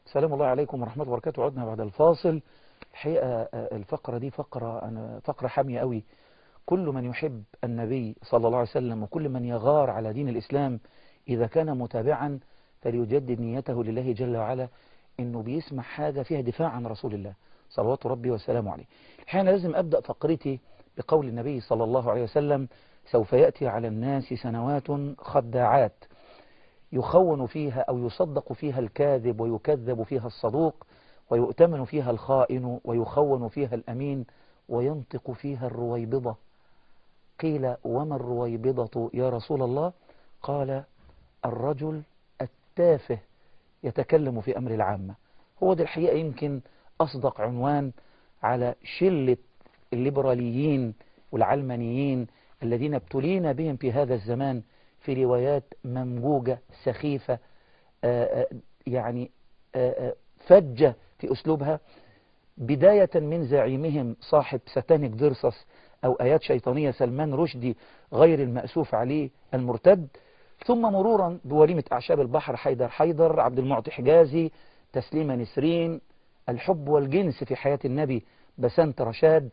سلام الله عليكم ورحمة الله وبركاته عدنا بعد الفاصل الحقيقة الفقرة دي فقرة أنا فقرة حامية قوي كل من يحب النبي صلى الله عليه وسلم وكل من يغار على دين الإسلام إذا كان متابعا فليجدد نيته لله جل وعلا إنه بيسمع حاجة فيها دفاع عن رسول الله صلوات ربي وسلامه عليه الحقيقة أنا لازم أبدأ فقرتي بقول النبي صلى الله عليه وسلم سوف يأتي على الناس سنوات خداعات يخون فيها أو يصدق فيها الكاذب ويكذب فيها الصدوق ويؤتمن فيها الخائن ويخون فيها الأمين وينطق فيها الرويبضة قيل وما الرويبضة يا رسول الله قال الرجل التافه يتكلم في أمر العامة هو ده الحقيقة يمكن أصدق عنوان على شلة الليبراليين والعلمانيين الذين ابتلينا بهم في هذا الزمان في روايات ممجوجة سخيفة آآ يعني آآ فجة في أسلوبها بداية من زعيمهم صاحب ساتانيك فيرسس أو آيات شيطانية سلمان رشدي غير المأسوف عليه المرتد ثم مرورا بوليمة أعشاب البحر حيدر حيدر عبد المعطي حجازي تسليمة نسرين الحب والجنس في حياة النبي بسنت رشاد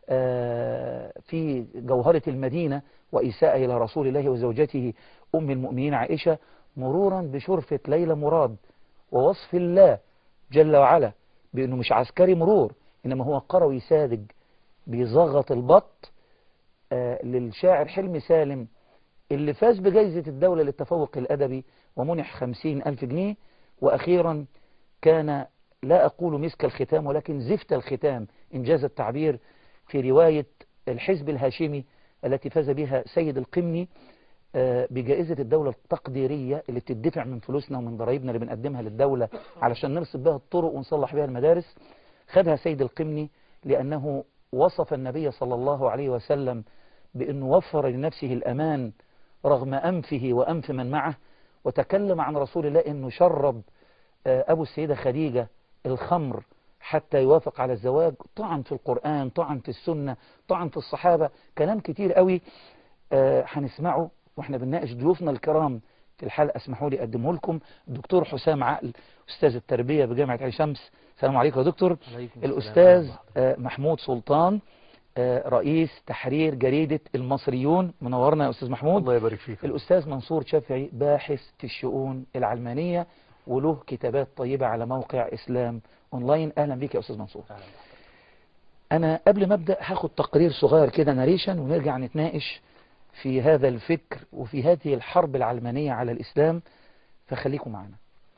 في جوهرة المدينة وإساءة إلى رسول الله وزوجته أم المؤمنين عائشة مرورا بشرفة ليلى مراد ووصف الله جل وعلا بأنه مش عسكري مرور إنما هو قروي ساذج بيزغط البط للشاعر حلمي سالم اللي فاز بجائزة الدولة للتفوق الأدبي ومنح خمسين ألف جنيه وأخيرا كان لا أقول مسك الختام ولكن زفت الختام إنجاز التعبير في رواية الحزب الهاشمي التي فاز بها سيد القمني بجائزة الدولة التقديرية اللي بتدفع من فلوسنا ومن ضرائبنا اللي بنقدمها للدولة علشان نرصد بها الطرق ونصلح بها المدارس خدها سيد القمني لأنه وصف النبي صلى الله عليه وسلم بأنه وفر لنفسه الأمان رغم أنفه وأنف من معه وتكلم عن رسول الله أنه شرب أبو السيدة خديجة الخمر حتى يوافق على الزواج طعن في القرآن طعن في السنة طعن في الصحابة كلام كتير قوي هنسمعه واحنا بنناقش ضيوفنا الكرام في الحلقة اسمحوا لي أقدمه لكم الدكتور حسام عقل أستاذ التربية بجامعة عين شمس السلام عليكم يا دكتور الأستاذ محمود سلطان رئيس تحرير جريدة المصريون منورنا يا أستاذ محمود الله يبارك فيك الأستاذ منصور شافعي باحث في الشؤون العلمانية وله كتابات طيبة على موقع إسلام أونلاين أهلا بك يا أستاذ منصور أهلا. أنا قبل ما أبدأ هاخد تقرير صغير كده ناريشن ونرجع نتناقش في هذا الفكر وفي هذه الحرب العلمانية على الإسلام فخليكم معنا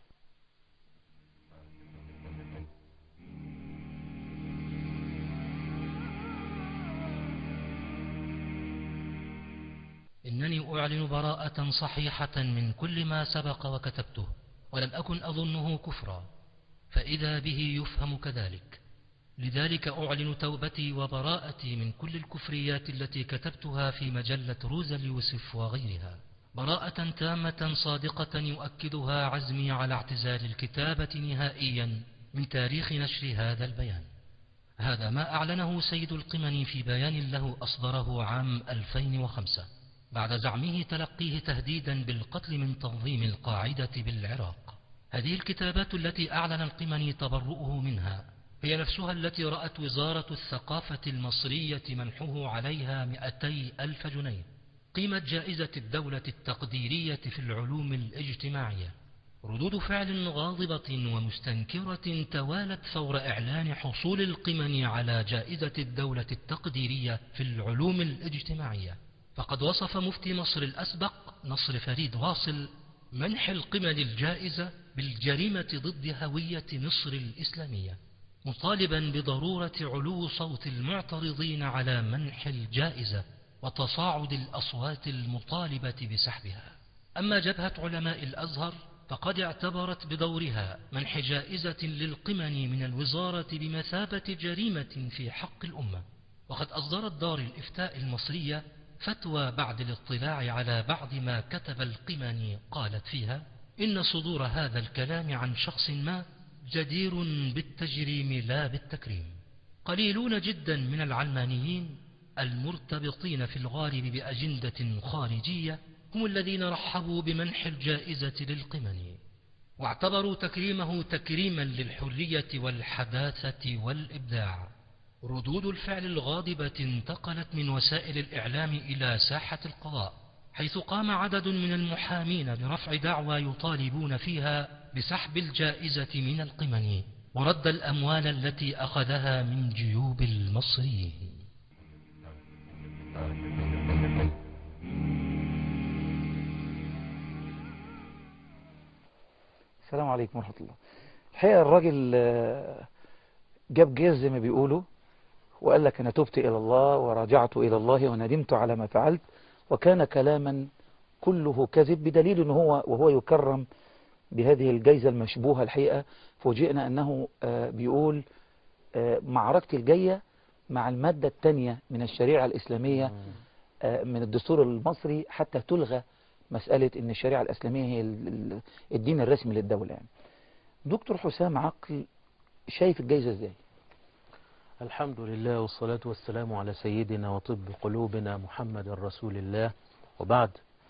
إنني أعلن براءة صحيحة من كل ما سبق وكتبته ولم أكن أظنه كفرا فإذا به يفهم كذلك لذلك أعلن توبتي وبراءتي من كل الكفريات التي كتبتها في مجلة روزا اليوسف وغيرها براءة تامة صادقة يؤكدها عزمي على اعتزال الكتابة نهائيا من تاريخ نشر هذا البيان هذا ما أعلنه سيد القمني في بيان له أصدره عام 2005 بعد زعمه تلقيه تهديدا بالقتل من تنظيم القاعدة بالعراق هذه الكتابات التي أعلن القمني تبرؤه منها هي نفسها التي رأت وزارة الثقافة المصرية منحه عليها مئتي ألف جنيه قيمة جائزة الدولة التقديرية في العلوم الاجتماعية ردود فعل غاضبة ومستنكرة توالت فور إعلان حصول القمني على جائزة الدولة التقديرية في العلوم الاجتماعية فقد وصف مفتي مصر الأسبق نصر فريد واصل منح القمن الجائزة بالجريمة ضد هوية مصر الإسلامية مطالبا بضرورة علو صوت المعترضين على منح الجائزة وتصاعد الأصوات المطالبة بسحبها أما جبهة علماء الأزهر فقد اعتبرت بدورها منح جائزة للقمن من الوزارة بمثابة جريمة في حق الأمة وقد أصدرت دار الإفتاء المصرية فتوى بعد الاطلاع على بعض ما كتب القمني قالت فيها إن صدور هذا الكلام عن شخص ما جدير بالتجريم لا بالتكريم قليلون جدا من العلمانيين المرتبطين في الغالب بأجندة خارجية هم الذين رحبوا بمنح الجائزة للقمني واعتبروا تكريمه تكريما للحرية والحداثة والإبداع ردود الفعل الغاضبة انتقلت من وسائل الإعلام إلى ساحة القضاء حيث قام عدد من المحامين برفع دعوى يطالبون فيها بسحب الجائزة من القمن ورد الأموال التي أخذها من جيوب المصريين السلام عليكم ورحمة الله الحقيقة الراجل آه، جاب جيز زي ما بيقولوا وقال لك أنا تبت إلى الله ورجعت إلى الله وندمت على ما فعلت وكان كلاما كله كذب بدليل أنه هو وهو يكرم بهذه الجائزة المشبوهة الحقيقة فوجئنا أنه آه، بيقول آه، معركتي الجاية مع المادة الثانية من الشريعة الإسلامية آه، من الدستور المصري حتى تلغى مسألة أن الشريعة الإسلامية هي ال- ال- الدين الرسمي للدولة يعني. دكتور حسام عقل شايف الجائزة ازاي؟ الحمد لله والصلاة والسلام على سيدنا وطب قلوبنا محمد رسول الله وبعد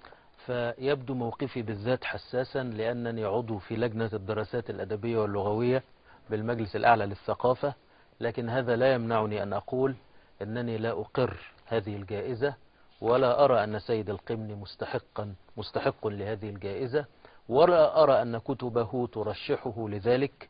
فيبدو موقفي بالذات حساسا لأنني عضو في لجنة الدراسات الأدبية واللغوية بالمجلس الأعلى للثقافة لكن هذا لا يمنعني أن أقول أنني لا أقر هذه الجائزة ولا أرى أن سيد القمني مستحقا مستحق لهذه الجائزة ولا أرى أن كتبه ترشحه لذلك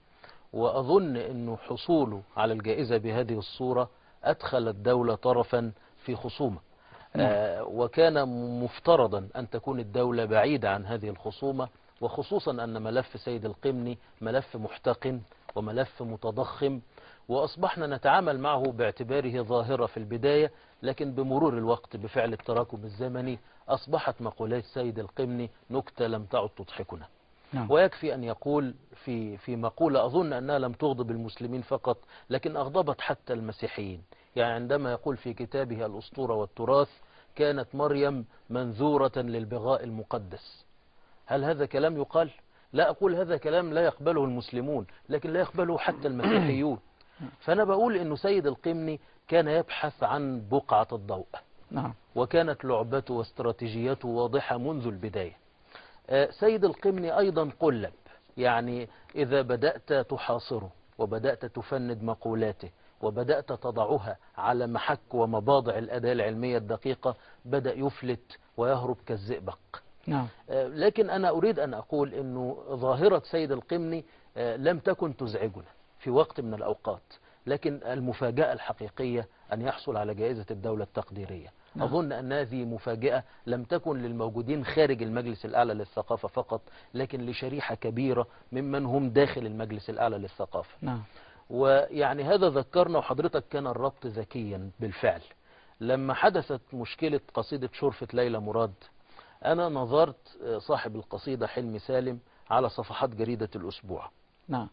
وأظن أنه حصوله على الجائزة بهذه الصورة أدخل الدولة طرفا في خصومة نعم. آه، وكان مفترضا أن تكون الدولة بعيدة عن هذه الخصومة وخصوصا أن ملف سيد القمني ملف محتقن وملف متضخم وأصبحنا نتعامل معه باعتباره ظاهرة في البداية لكن بمرور الوقت بفعل التراكم الزمني أصبحت مقولات سيد القمني نكتة لم تعد تضحكنا نعم ويكفي أن يقول في في مقولة أظن أنها لم تغضب المسلمين فقط لكن أغضبت حتى المسيحيين يعني عندما يقول في كتابه الأسطورة والتراث كانت مريم منذورة للبغاء المقدس هل هذا كلام يقال؟ لا أقول هذا كلام لا يقبله المسلمون لكن لا يقبله حتى المسيحيون فأنا بقول أنه سيد القمني كان يبحث عن بقعة الضوء نعم وكانت لعبته واستراتيجيته واضحة منذ البداية آه، سيد القمني أيضا قلب يعني إذا بدأت تحاصره وبدأت تفند مقولاته وبدأت تضعها على محك ومباضع الأداة العلمية الدقيقة بدأ يفلت ويهرب كالزئبق نعم آه، لكن أنا أريد أن أقول أنه ظاهرة سيد القمني آه، لم تكن تزعجنا في وقت من الأوقات لكن المفاجأة الحقيقية أن يحصل على جائزة الدولة التقديرية نعم. أظن أن هذه مفاجأة لم تكن للموجودين خارج المجلس الأعلى للثقافة فقط لكن لشريحة كبيرة ممن هم داخل المجلس الأعلى للثقافة نعم ويعني هذا ذكرنا وحضرتك كان الربط ذكيا بالفعل لما حدثت مشكلة قصيدة شرفة ليلى مراد أنا نظرت آه، صاحب القصيدة حلمي سالم على صفحات جريدة الأسبوع نعم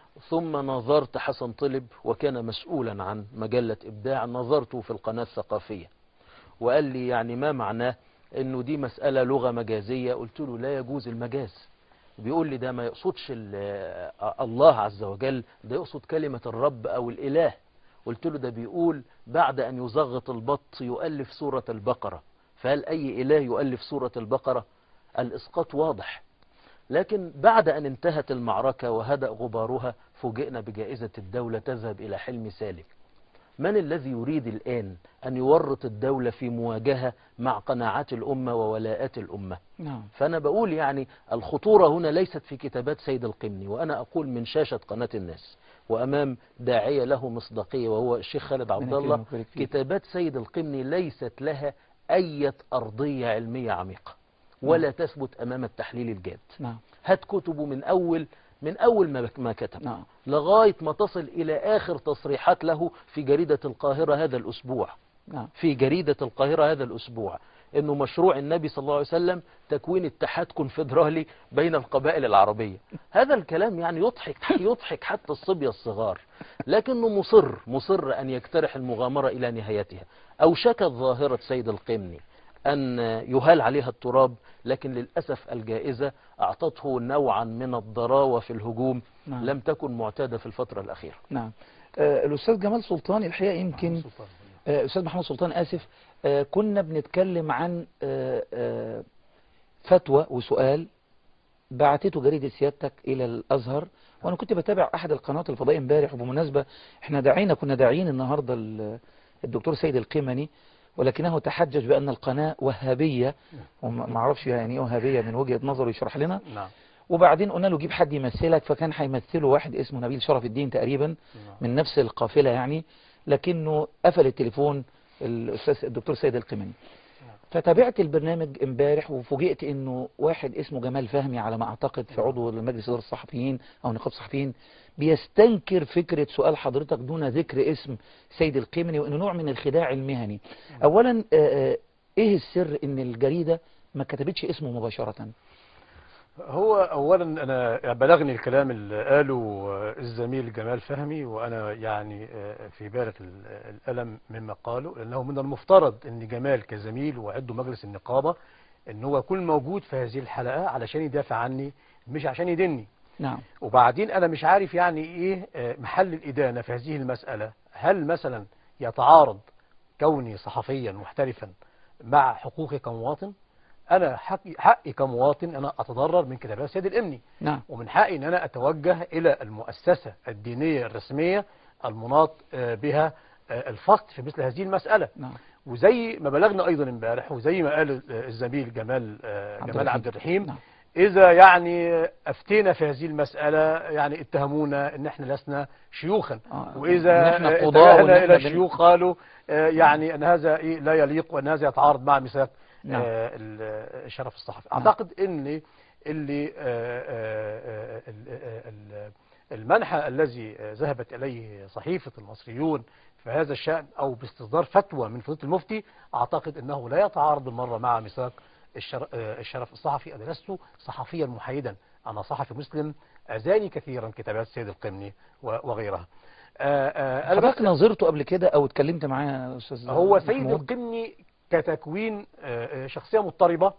ثم نظرت حسن طلب وكان مسؤولا عن مجلة إبداع نظرته في القناة الثقافية وقال لي يعني ما معناه انه دي مسألة لغة مجازية قلت له لا يجوز المجاز بيقول لي ده ما يقصدش ال- الله عز وجل ده يقصد كلمة الرب او الاله قلت له ده بيقول بعد ان يزغط البط يؤلف سورة البقرة فهل اي اله يؤلف سورة البقرة الاسقاط واضح لكن بعد أن انتهت المعركة وهدأ غبارها فوجئنا بجائزة الدولة تذهب إلى حلم سالم من الذي يريد الآن أن يورط الدولة في مواجهة مع قناعات الأمة وولاءات الأمة نعم فأنا بقول يعني الخطورة هنا ليست في كتابات سيد القمني وأنا أقول من شاشة قناة الناس وأمام داعية له مصداقية وهو الشيخ خالد عبد ربنا الله يكرمك ويبارك فيك. كتابات سيد القمني ليست لها أي أرضية علمية عميقة ولا تثبت أمام التحليل الجاد نعم هات كتبه من أول من أول ما ما كتب نعم لغاية ما تصل إلى آخر تصريحات له في جريدة القاهرة هذا الأسبوع نعم في جريدة القاهرة هذا الأسبوع أنه مشروع النبي صلى الله عليه وسلم تكوين اتحاد كونفدرالي بين القبائل العربية هذا الكلام يعني يضحك يضحك حتى الصبية الصغار لكنه مصر مصر أن يقترح المغامرة إلى نهايتها أوشكت ظاهرة سيد القمني أن يهال عليها التراب لكن للأسف الجائزة أعطته نوعا من الضراوة في الهجوم نعم. لم تكن معتادة في الفترة الأخيرة نعم آه، الأستاذ جمال سلطان الحقيقة يمكن آه، أستاذ محمد سلطان آسف آه، كنا بنتكلم عن آه، آه، فتوى وسؤال بعتته جريدة سيادتك إلى الأزهر وأنا كنت بتابع أحد القنوات الفضائية امبارح وبمناسبة احنا داعينا كنا داعيين النهاردة ال- الدكتور سيد القمني ولكنه تحجج بأن القناة وهابية وما اعرفش يعني ايه وهابية من وجهة نظره يشرح لنا نعم وبعدين قلنا له جيب حد يمثلك فكان هيمثله واحد اسمه نبيل شرف الدين تقريبا من نفس القافلة يعني لكنه قفل التليفون الأستاذ الدكتور سيد القمني فتابعت البرنامج امبارح وفوجئت انه واحد اسمه جمال فهمي على ما اعتقد في عضو مجلس اداره الصحفيين او نقابه الصحفيين بيستنكر فكره سؤال حضرتك دون ذكر اسم سيد القمني وانه نوع من الخداع المهني اولا آه، آه، ايه السر ان الجريده ما كتبتش اسمه مباشره هو اولا انا بلغني الكلام اللي قاله الزميل جمال فهمي وانا يعني في بالغ الالم مما قاله لانه من المفترض ان جمال كزميل وعضو مجلس النقابه ان هو يكون موجود في هذه الحلقه علشان يدافع عني مش عشان يدني نعم وبعدين انا مش عارف يعني ايه محل الادانه في هذه المساله هل مثلا يتعارض كوني صحفيا محترفا مع حقوقي كمواطن انا حقي, حقي كمواطن انا اتضرر من كتابات سيد الامني نعم ومن حقي ان انا اتوجه الى المؤسسة الدينية الرسمية المناط آه، بها آه، الفصل في مثل هذه المسألة نعم وزي ما بلغنا ايضا امبارح وزي ما قال آه، الزميل جمال آه، عبد جمال الرحيم. عبد الرحيم نعم. اذا يعني افتينا في هذه المسألة يعني اتهمونا ان احنا لسنا شيوخا آه، واذا إن إحنا آه، قضاة وإن اتجهنا إحنا الى بن- الشيوخ قالوا آه، يعني ان هذا إيه لا يليق وان هذا يتعارض مع ميثاق نعم. آه، ال- الشرف الصحفي نعم. اعتقد ان اللي آه، آه، آه، ال- آه، ال- المنحى الذي آه، ذهبت اليه صحيفة المصريون في هذا الشأن او باستصدار فتوى من فضيلة المفتي اعتقد انه لا يتعارض بالمرة مع ميثاق الشر- آه، الشرف الصحفي انا لست صحفيا محايدا انا صحفي مسلم اذاني كثيرا كتابات سيد القمني و- وغيرها آه، آه، انا بس حضرتك نظرته قبل كده او اتكلمت معاه يا استاذ هو سيد محمود؟ القمني كتكوين آه، آه، شخصية مضطربة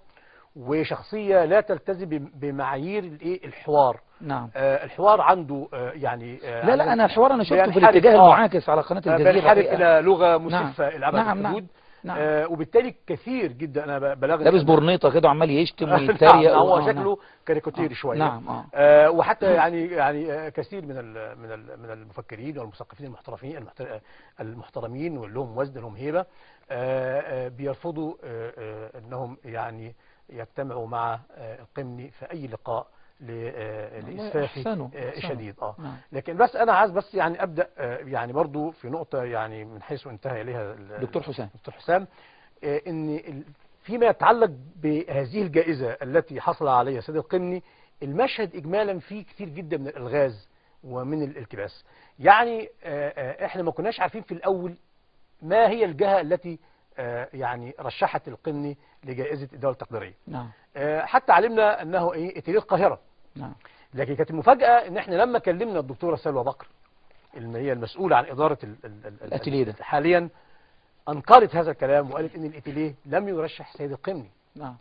وشخصية لا تلتزم بم- بمعايير الايه الحوار نعم آه، الحوار عنده آه، يعني آه، لا لا عنده- انا الحوار انا شفته في بينحرف- الاتجاه آه، المعاكس على قناة آه، الجزيرة بينحرف الحقيقة. الى لغة نعم. مسفة الابد نعم، نعم. الحدود نعم. آه، وبالتالي كثير جدا انا ب- بلغني لابس برنيطة كده وعمال يشتم نعم، ويتريق هو آه، شكله نعم. كاريكاتيري شوية نعم اه آه، وحتى يعني يعني آه، كثير من ال من ال من المفكرين والمثقفين المحترفين المحتر- المحترمين واللي لهم وزن لهم هيبه آه، آه، بيرفضوا آه، آه، انهم يعني يجتمعوا مع آه، القمني في اي لقاء ل- آه، لاسفافي أحسنوا، آه، أحسنوا. شديد اه نعم. لكن بس انا عايز بس يعني ابدا آه، يعني برضو في نقطه يعني من حيث انتهى اليها ال- دكتور حسام دكتور حسام آه، ان ال- فيما يتعلق بهذه الجائزة التي حصل عليها سيد القمني المشهد إجمالا فيه كتير جدا من الألغاز ومن الالتباس يعني آه، آه، احنا ما كناش عارفين في الأول ما هي الجهة التي آه، يعني رشحت القمني لجائزة الدولة التقديرية نعم آه، حتى علمنا أنه إيه اتليه القاهرة نعم لكن كانت المفاجأة ان احنا لما كلمنا الدكتورة سلوى بكر اللي هي المسؤولة عن إدارة ال- ال- ال- الأتيليه ده. حاليا أنكرت هذا الكلام وقالت ان الاتيليه لم يرشح سيد القمني نعم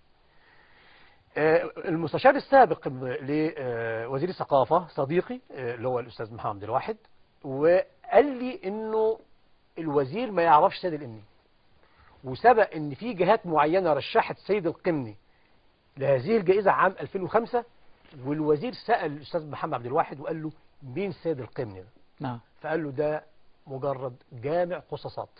آه، المستشار السابق لوزير الثقافة صديقي آه، اللي هو الأستاذ محمد عبد الواحد وقال لي إنه الوزير ما يعرفش سيد القمني وسبق إن في جهات معينة رشحت سيد القمني لهذه الجائزة عام 2005 والوزير سأل الأستاذ محمد عبد الواحد وقال له مين سيد القمني ده نعم فقال له ده مجرد جامع قصصات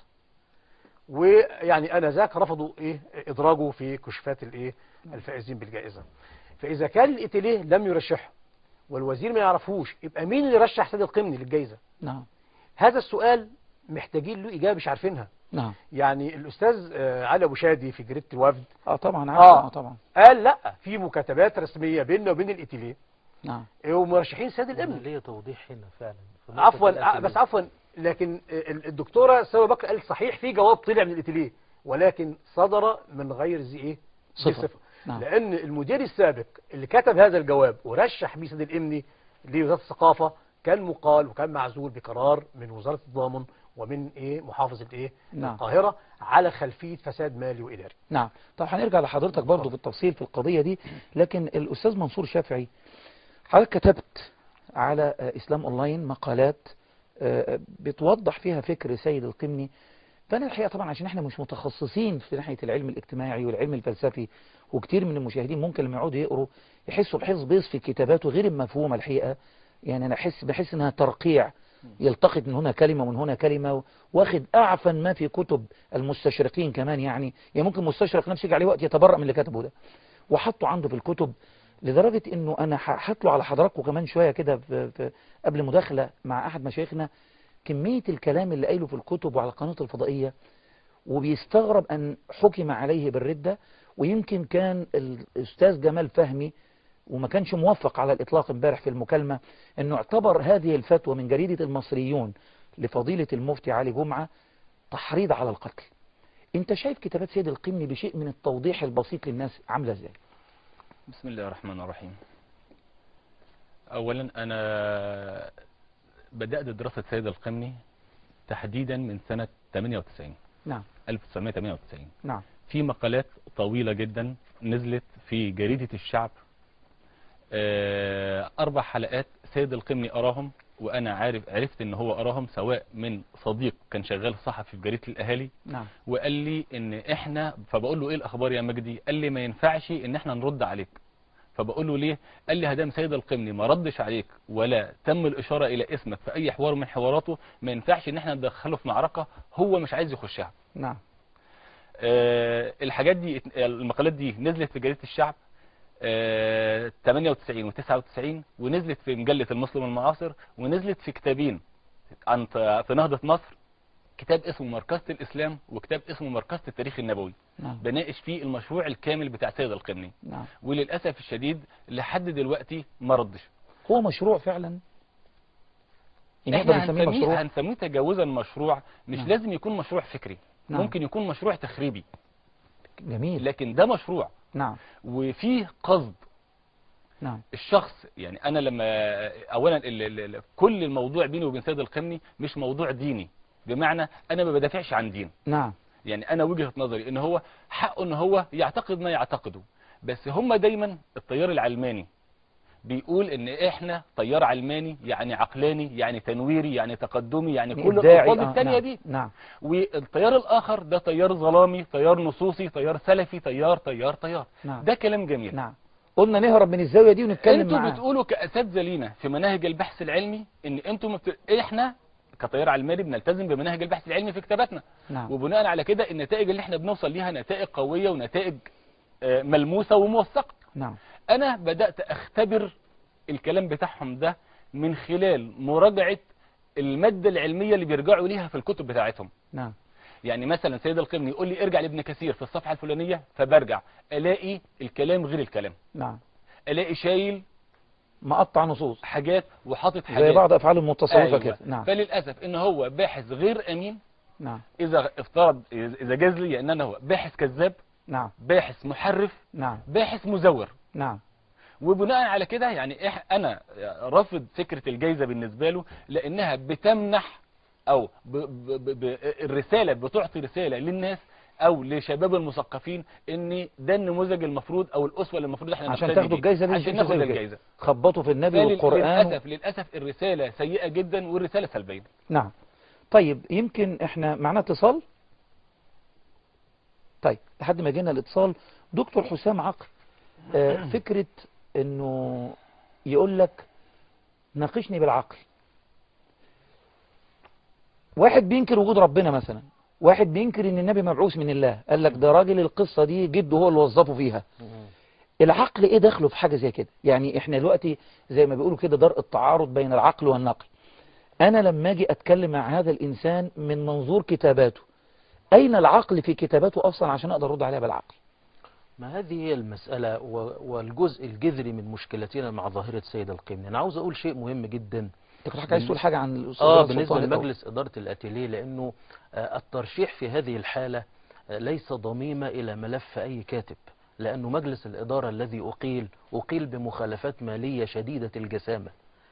ويعني انا ذاك رفضوا ايه ادراجه في كشوفات الايه الفائزين بالجائزه فاذا كان الاتيليه لم يرشحه والوزير ما يعرفوش يبقى مين اللي رشح سيد القمني للجائزه نعم هذا السؤال محتاجين له اجابه مش عارفينها نعم يعني الاستاذ آه، علي ابو شادي في جريده الوفد اه طبعا عارف آه. اه طبعا قال لا في مكاتبات رسميه بيننا وبين الاتيليه نعم ومرشحين سيد أنا القمني ليا توضيح هنا فعلا في نقطة عفوا الأكل بس دي. عفوا لكن ال- الدكتوره سلوى بكر قالت صحيح في جواب طلع من الاتيليه ولكن صدر من غير ذي ايه ذي صفة. نعم. لان المدير السابق اللي كتب هذا الجواب ورشح بيه سيد الامني لوزاره الثقافه كان مقال وكان معزول بقرار من وزاره التضامن ومن ايه محافظه ايه نعم. القاهره على خلفيه فساد مالي واداري نعم طب هنرجع لحضرتك برضو بالتفصيل في القضية دي لكن الأستاذ منصور شافعي حضرتك كتبت على آه، إسلام أونلاين مقالات آه، بتوضح فيها فكر سيد القمني فأنا الحقيقة طبعا عشان احنا مش متخصصين في ناحية العلم الاجتماعي والعلم الفلسفي وكتير من المشاهدين ممكن لما يقعدوا يقروا يحسوا بحس بيض في كتاباته غير المفهومة الحقيقة يعني أنا أحس بحس إنها ترقيع يلتقط من هنا كلمة ومن هنا كلمة واخد أعفن ما في كتب المستشرقين كمان يعني يعني ممكن مستشرق نفسه يجي عليه وقت يتبرأ من اللي كتبه ده وحطه عنده في الكتب لدرجة إنه أنا هحطله على حضراتكم كمان شوية كده في- في- قبل مداخلة مع أحد مشايخنا كمية الكلام اللي قايله في الكتب وعلى القناة الفضائية وبيستغرب أن حكم عليه بالردة ويمكن كان الأستاذ جمال فهمي وما كانش موفق على الإطلاق امبارح في المكالمة أنه اعتبر هذه الفتوى من جريدة المصريون لفضيلة المفتي علي جمعة تحريض على القتل انت شايف كتابات سيد القمني بشيء من التوضيح البسيط للناس عاملة ازاي بسم الله الرحمن الرحيم اولا انا بدأت دراسة سيد القمني تحديدا من سنة 98 نعم 1998 نعم في مقالات طويلة جدا نزلت في جريدة الشعب آه، أربع حلقات سيد القمني أراهم وأنا عارف عرفت إن هو أراهم سواء من صديق كان شغال صحفي في جريدة الأهالي نعم وقال لي إن إحنا فبقول له إيه الأخبار يا مجدي قال لي ما ينفعش إن إحنا نرد عليك فبقول له ليه قال لي هدام سيد القمني ما ردش عليك ولا تم الإشارة إلى اسمك في أي حوار من حواراته ما ينفعش إن إحنا ندخله في معركة هو مش عايز يخشها نعم آه، الحاجات دي المقالات دي نزلت في جريدة الشعب آه، 98 و99 ونزلت في مجلة المسلم المعاصر ونزلت في كتابين عن في نهضة مصر كتاب اسمه مركزة الإسلام وكتاب اسمه مركزة التاريخ النبوي نعم بناقش فيه المشروع الكامل بتاع سيد القمني نعم وللأسف الشديد لحد دلوقتي ما ردش هو مشروع فعلا يعني احنا نقدر نسميه هنسميه مشروع هنسميه تجاوزا مشروع مش نعم. لازم يكون مشروع فكري نعم. ممكن يكون مشروع تخريبي جميل لكن ده مشروع نعم وفيه قصد نعم الشخص يعني انا لما اولا ال ال ال كل الموضوع بيني وبين سيد القمني مش موضوع ديني بمعنى انا ما بدافعش عن دين نعم يعني انا وجهة نظري ان هو حقه ان هو يعتقد ما يعتقده بس هم دايما التيار العلماني بيقول ان احنا تيار علماني يعني عقلاني يعني تنويري يعني تقدمي يعني كل إبداعي، الالفاظ آه، الثانيه نعم. دي نعم والتيار الاخر ده تيار ظلامي تيار نصوصي تيار سلفي تيار تيار تيار نعم ده كلام جميل نعم قلنا نهرب من الزاوية دي ونتكلم انتوا معاه بتقولوا كاساتذه لينا في مناهج البحث العلمي ان انتوا مبت... احنا كتيار علماني بنلتزم بمناهج البحث العلمي في كتاباتنا نعم وبناء على كده النتائج اللي احنا بنوصل ليها نتائج قويه ونتائج آه، ملموسه وموثقه نعم انا بدات اختبر الكلام بتاعهم ده من خلال مراجعه الماده العلميه اللي بيرجعوا ليها في الكتب بتاعتهم نعم يعني مثلا سيد القرني يقول لي ارجع لابن كثير في الصفحه الفلانيه فبرجع الاقي الكلام غير الكلام نعم الاقي شايل مقطع نصوص حاجات وحاطط حاجات زي بعض أفعال المتصوفة أيوة. كده نعم فللاسف ان هو باحث غير امين نعم اذا افترض اذا جاز لي ان انا هو باحث كذاب نعم باحث محرف نعم باحث مزور نعم وبناء على كده يعني إح انا رافض فكره الجائزه بالنسبه له لانها بتمنح او ب ب ب ب الرساله بتعطي رساله للناس او لشباب المثقفين ان ده النموذج المفروض او الاسوه اللي المفروض احنا عشان نقتدي تاخدوا بيه. الجائزة دي عشان مش ناخد زي الجائزه خبطوا في النبي فلل- والقرآن للاسف للاسف الرساله سيئه جدا والرساله سلبيه نعم طيب يمكن احنا معنا اتصال طيب لحد ما جينا الاتصال دكتور حسام عقل آه، فكرة انه يقول لك ناقشني بالعقل واحد بينكر وجود ربنا مثلا واحد بينكر ان النبي مبعوث من الله قال لك ده راجل القصة دي جده هو اللي وظفه فيها العقل ايه دخله في حاجة زي كده يعني احنا دلوقتي زي ما بيقولوا كده درء التعارض بين العقل والنقل انا لما اجي اتكلم مع هذا الانسان من منظور كتاباته اين العقل في كتاباته اصلا عشان اقدر ارد عليها بالعقل ما هذه هي المسألة و- والجزء الجذري من مشكلتنا مع ظاهرة سيد القمني أنا عاوز أقول شيء مهم جدا انت كنت عايز تقول حاجة عن الاستاذ آه سلطان بالنسبة الأول. لمجلس إدارة الأتيليه لأنه آه، الترشيح في هذه الحالة آه، ليس ضميمة إلى ملف أي كاتب لأنه مجلس الإدارة الذي أقيل أقيل بمخالفات مالية شديدة الجسامة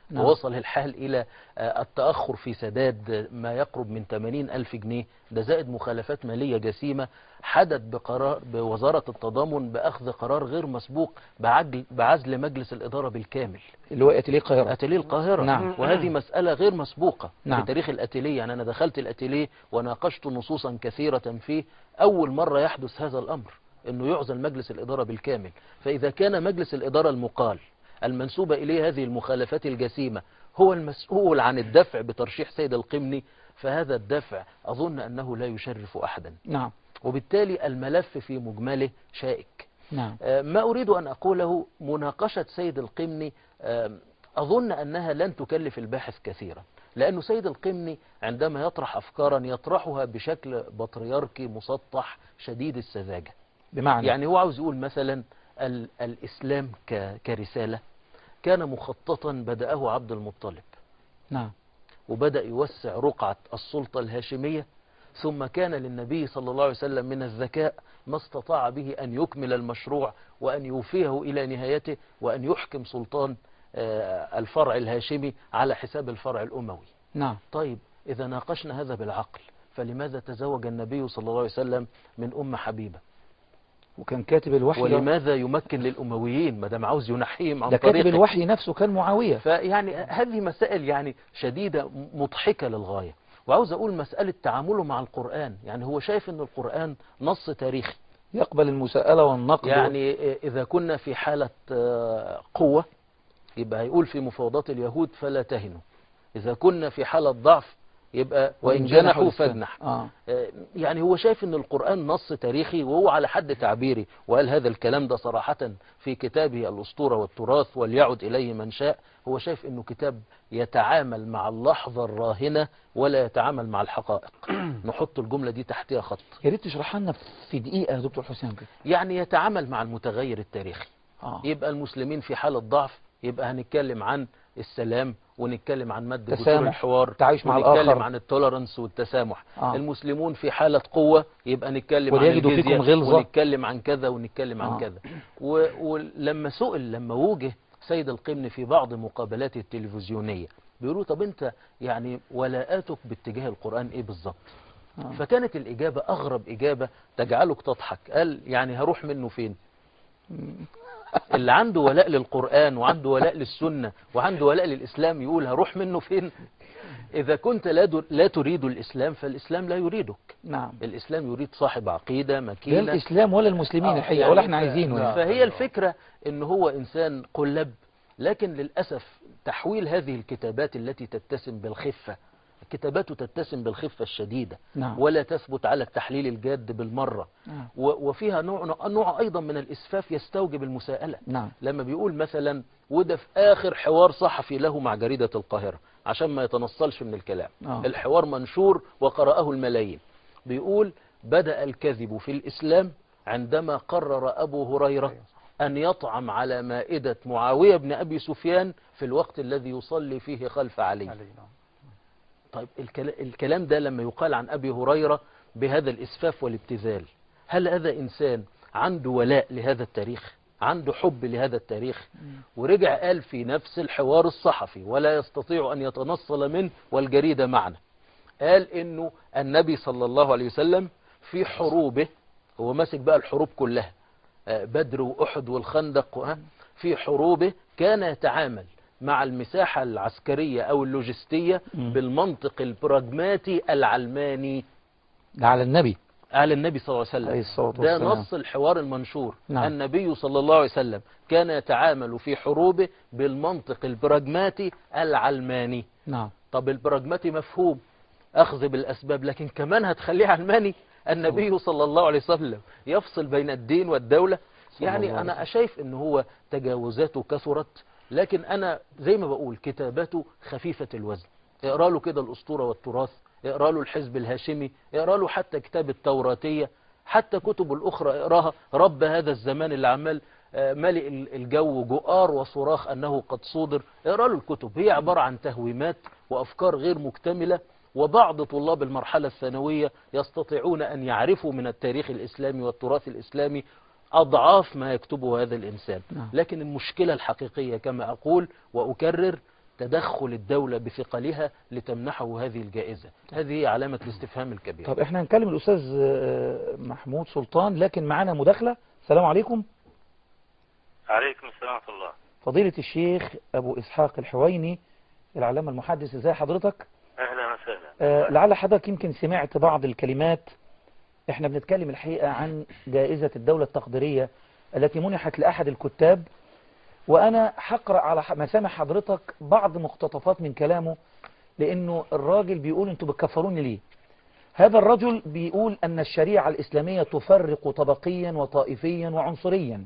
نعم. ووصل الحال إلى آه، التأخر في سداد ما يقرب من 80 ألف جنيه ده زائد مخالفات مالية جسيمة حدث بقرار بوزارة التضامن بأخذ قرار غير مسبوق بعجل بعزل مجلس الإدارة بالكامل اللي هو اتليه القاهرة أتليه القاهرة نعم. وهذه مسألة غير مسبوقة نعم. في تاريخ الأتليه يعني أنا دخلت الأتليه وناقشت نصوصا كثيرة فيه أول مرة يحدث هذا الأمر أنه يعزل مجلس الإدارة بالكامل فإذا كان مجلس الإدارة المقال المنسوبة إليه هذه المخالفات الجسيمة هو المسؤول عن الدفع بترشيح سيد القمني فهذا الدفع أظن أنه لا يشرف أحدا نعم وبالتالي الملف في مجمله شائك نعم آه، ما أريد أن أقوله مناقشة سيد القمني آه، أظن أنها لن تكلف الباحث كثيرا لأنه سيد القمني عندما يطرح أفكارا يطرحها بشكل بطريركي مسطح شديد السذاجة بمعنى يعني هو عاوز يقول مثلا ال الإسلام ك كرسالة كان مخططا بدأه عبد المطلب نعم وبدأ يوسع رقعة السلطة الهاشمية ثم كان للنبي صلى الله عليه وسلم من الذكاء ما استطاع به أن يكمل المشروع وأن يوفيه إلى نهايته وأن يحكم سلطان آه، الفرع الهاشمي على حساب الفرع الأموي نعم طيب إذا ناقشنا هذا بالعقل فلماذا تزوج النبي صلى الله عليه وسلم من أم حبيبة وكان كاتب الوحي ولماذا يمكن للأمويين ما دام عاوز ينحيهم عن ده كاتب طريقه الوحي نفسه كان معاوية فيعني هذه مسائل يعني شديدة مضحكة للغاية وعاوز أقول مسألة تعامله مع القرآن يعني هو شايف أن القرآن نص تاريخي يقبل المساءلة والنقد يعني إذا كنا في حالة آه، قوة يبقى هيقول في مفاوضات اليهود فلا تهنوا إذا كنا في حالة ضعف يبقى وإن جنحوا للسلام. فاجنح آه. آه، يعني هو شايف ان القرآن نص تاريخي وهو على حد تعبيري وقال هذا الكلام ده صراحة في كتابه الأسطورة والتراث وليعد إليه من شاء هو شايف انه كتاب يتعامل مع اللحظة الراهنة ولا يتعامل مع الحقائق نحط الجملة دي تحتها خط يا ريت تشرحها لنا في دقيقة يا دكتور حسام كده يعني يتعامل مع المتغير التاريخي آه. يبقى المسلمين في حالة ضعف يبقى هنتكلم عن السلام ونتكلم عن مد جسور تسامح، الحوار التعايش مع ونتكلم الآخر. عن التولرنس والتسامح آه. المسلمون في حالة قوة يبقى نتكلم عن وليجدوا الجزية فيكم غلظة. ونتكلم عن كذا ونتكلم عن آه. كذا و- ولما سئل لما وجه سيد القمن في بعض مقابلاته التلفزيونية بيقولوا طب انت يعني ولاءاتك باتجاه القرآن ايه بالظبط آه. فكانت الإجابة أغرب إجابة تجعلك تضحك قال يعني هروح منه فين اللي عنده ولاء للقرآن وعنده ولاء للسنة وعنده ولاء للإسلام يقول هروح منه فين إذا كنت لا, در- لا تريد الإسلام فالإسلام لا يريدك نعم الإسلام يريد صاحب عقيدة لا مكينة الإسلام ولا المسلمين آه، الحقيقة يعني ولا احنا ف- عايزينه يعني. فهي الفكرة ان هو انسان قلب لكن للأسف تحويل هذه الكتابات التي تتسم بالخفة كتاباته تتسم بالخفة الشديدة نعم. ولا تثبت على التحليل الجاد بالمرة نعم. و- وفيها نوع, نوع أيضا من الإسفاف يستوجب المساءلة نعم لما بيقول مثلا وده في آخر حوار صحفي له مع جريدة القاهرة عشان ما يتنصلش من الكلام آه. الحوار منشور وقرأه الملايين بيقول بدأ الكذب في الإسلام عندما قرر أبو هريرة أن يطعم على مائدة معاوية بن أبي سفيان في الوقت الذي يصلي فيه خلف علي علي، نعم. طيب الكلا- الكلام ده لما يقال عن أبي هريرة بهذا الإسفاف والابتذال هل هذا إنسان عنده ولاء لهذا التاريخ عنده حب لهذا التاريخ ورجع قال في نفس الحوار الصحفي ولا يستطيع أن يتنصل منه والجريدة معنا قال إنه النبي صلى الله عليه وسلم في حروبه هو ماسك بقى الحروب كلها آه، بدر وأحد والخندق وها، في حروبه كان يتعامل مع المساحة العسكرية أو اللوجستية مم. بالمنطق البراجماتي العلماني ده على النبي قال النبي صلى الله عليه عليه وسلم الصلاة ده والسلام. نص الحوار المنشور نعم. النبي صلى الله عليه وسلم كان يتعامل في حروبه بالمنطق البراجماتي العلماني نعم طب البراجماتي مفهوم أخذ بالأسباب لكن كمان هتخليه علماني النبي صلى الله عليه وسلم يفصل بين الدين والدولة صلى الله يعني عليه أنا شايف أنه هو تجاوزاته كثرت لكن أنا زي ما بقول كتاباته خفيفة الوزن اقرأ له كده الأسطورة والتراث اقرأ له الحزب الهاشمي اقرأ له حتى كتاب التوراتية حتى كتب الأخرى اقراها رب هذا الزمان اللي عمال آه، ملئ ال- الجو جؤار وصراخ أنه قد صودر اقرأ له الكتب هي عبارة عن تهويمات وأفكار غير مكتملة وبعض طلاب المرحلة الثانوية يستطيعون أن يعرفوا من التاريخ الإسلامي والتراث الإسلامي أضعاف ما يكتبه هذا الإنسان نعم. لكن المشكلة الحقيقية كما أقول وأكرر تدخل الدولة بثقلها لتمنحه هذه الجائزة هذه هي علامة الاستفهام الكبير طب احنا هنكلم الأستاذ آه، محمود سلطان لكن معانا مداخلة السلام عليكم عليكم السلام ورحمة الله فضيلة الشيخ أبو إسحاق الحويني العلامة المحدث ازي حضرتك أهلا وسهلا آه، لعل حضرتك يمكن سمعت بعض الكلمات احنا بنتكلم الحقيقة عن جائزة الدولة التقديرية التي منحت لأحد الكتاب وأنا هقرأ على ح- مسامع حضرتك بعض مقتطفات من كلامه لأنه الراجل بيقول انتوا بتكفروني ليه هذا الرجل بيقول أن الشريعة الإسلامية تفرق طبقيا وطائفيا وعنصريا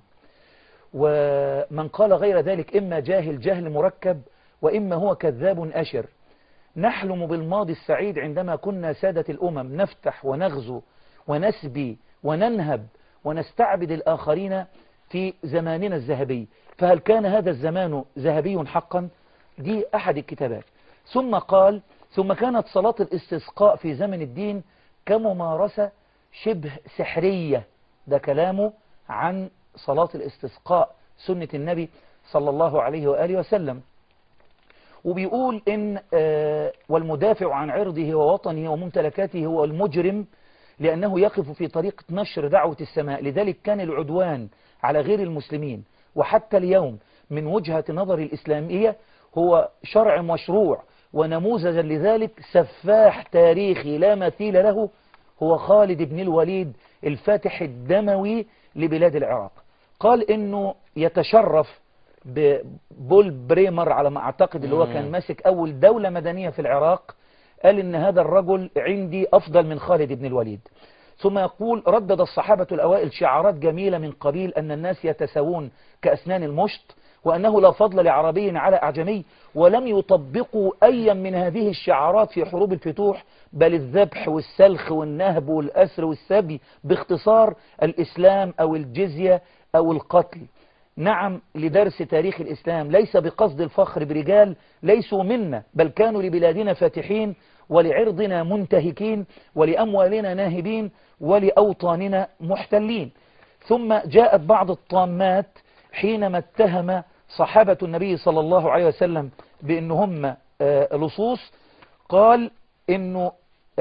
ومن قال غير ذلك إما جاهل جهل مركب وإما هو كذاب أشر نحلم بالماضي السعيد عندما كنا سادة الأمم نفتح ونغزو ونسبي وننهب ونستعبد الآخرين في زماننا الذهبي فهل كان هذا الزمان ذهبي حقا دي أحد الكتابات ثم قال ثم كانت صلاة الاستسقاء في زمن الدين كممارسة شبه سحرية ده كلامه عن صلاة الاستسقاء سنة النبي صلى الله عليه وآله وسلم وبيقول إن آه، والمدافع عن عرضه ووطنه وممتلكاته هو المجرم لأنه يقف في طريق نشر دعوة السماء لذلك كان العدوان على غير المسلمين وحتى اليوم من وجهة نظر الإسلامية هو شرع مشروع ونموذجا لذلك سفاح تاريخي لا مثيل له هو خالد بن الوليد الفاتح الدموي لبلاد العراق قال انه يتشرف ببول بريمر على ما اعتقد اللي هو مم. كان ماسك اول دولة مدنية في العراق قال ان هذا الرجل عندي افضل من خالد بن الوليد ثم يقول ردد الصحابة الأوائل شعارات جميلة من قبيل أن الناس يتساوون كأسنان المشط وأنه لا فضل لعربي على أعجمي ولم يطبقوا أي من هذه الشعارات في حروب الفتوح بل الذبح والسلخ والنهب والأسر والسبي باختصار الإسلام أو الجزية أو القتل نعم لدرس تاريخ الإسلام ليس بقصد الفخر برجال ليسوا منا بل كانوا لبلادنا فاتحين ولعرضنا منتهكين ولأموالنا ناهبين ولأوطاننا محتلين ثم جاءت بعض الطامات حينما اتهم صحابة النبي صلى الله عليه وسلم بأن هم آه، لصوص قال انه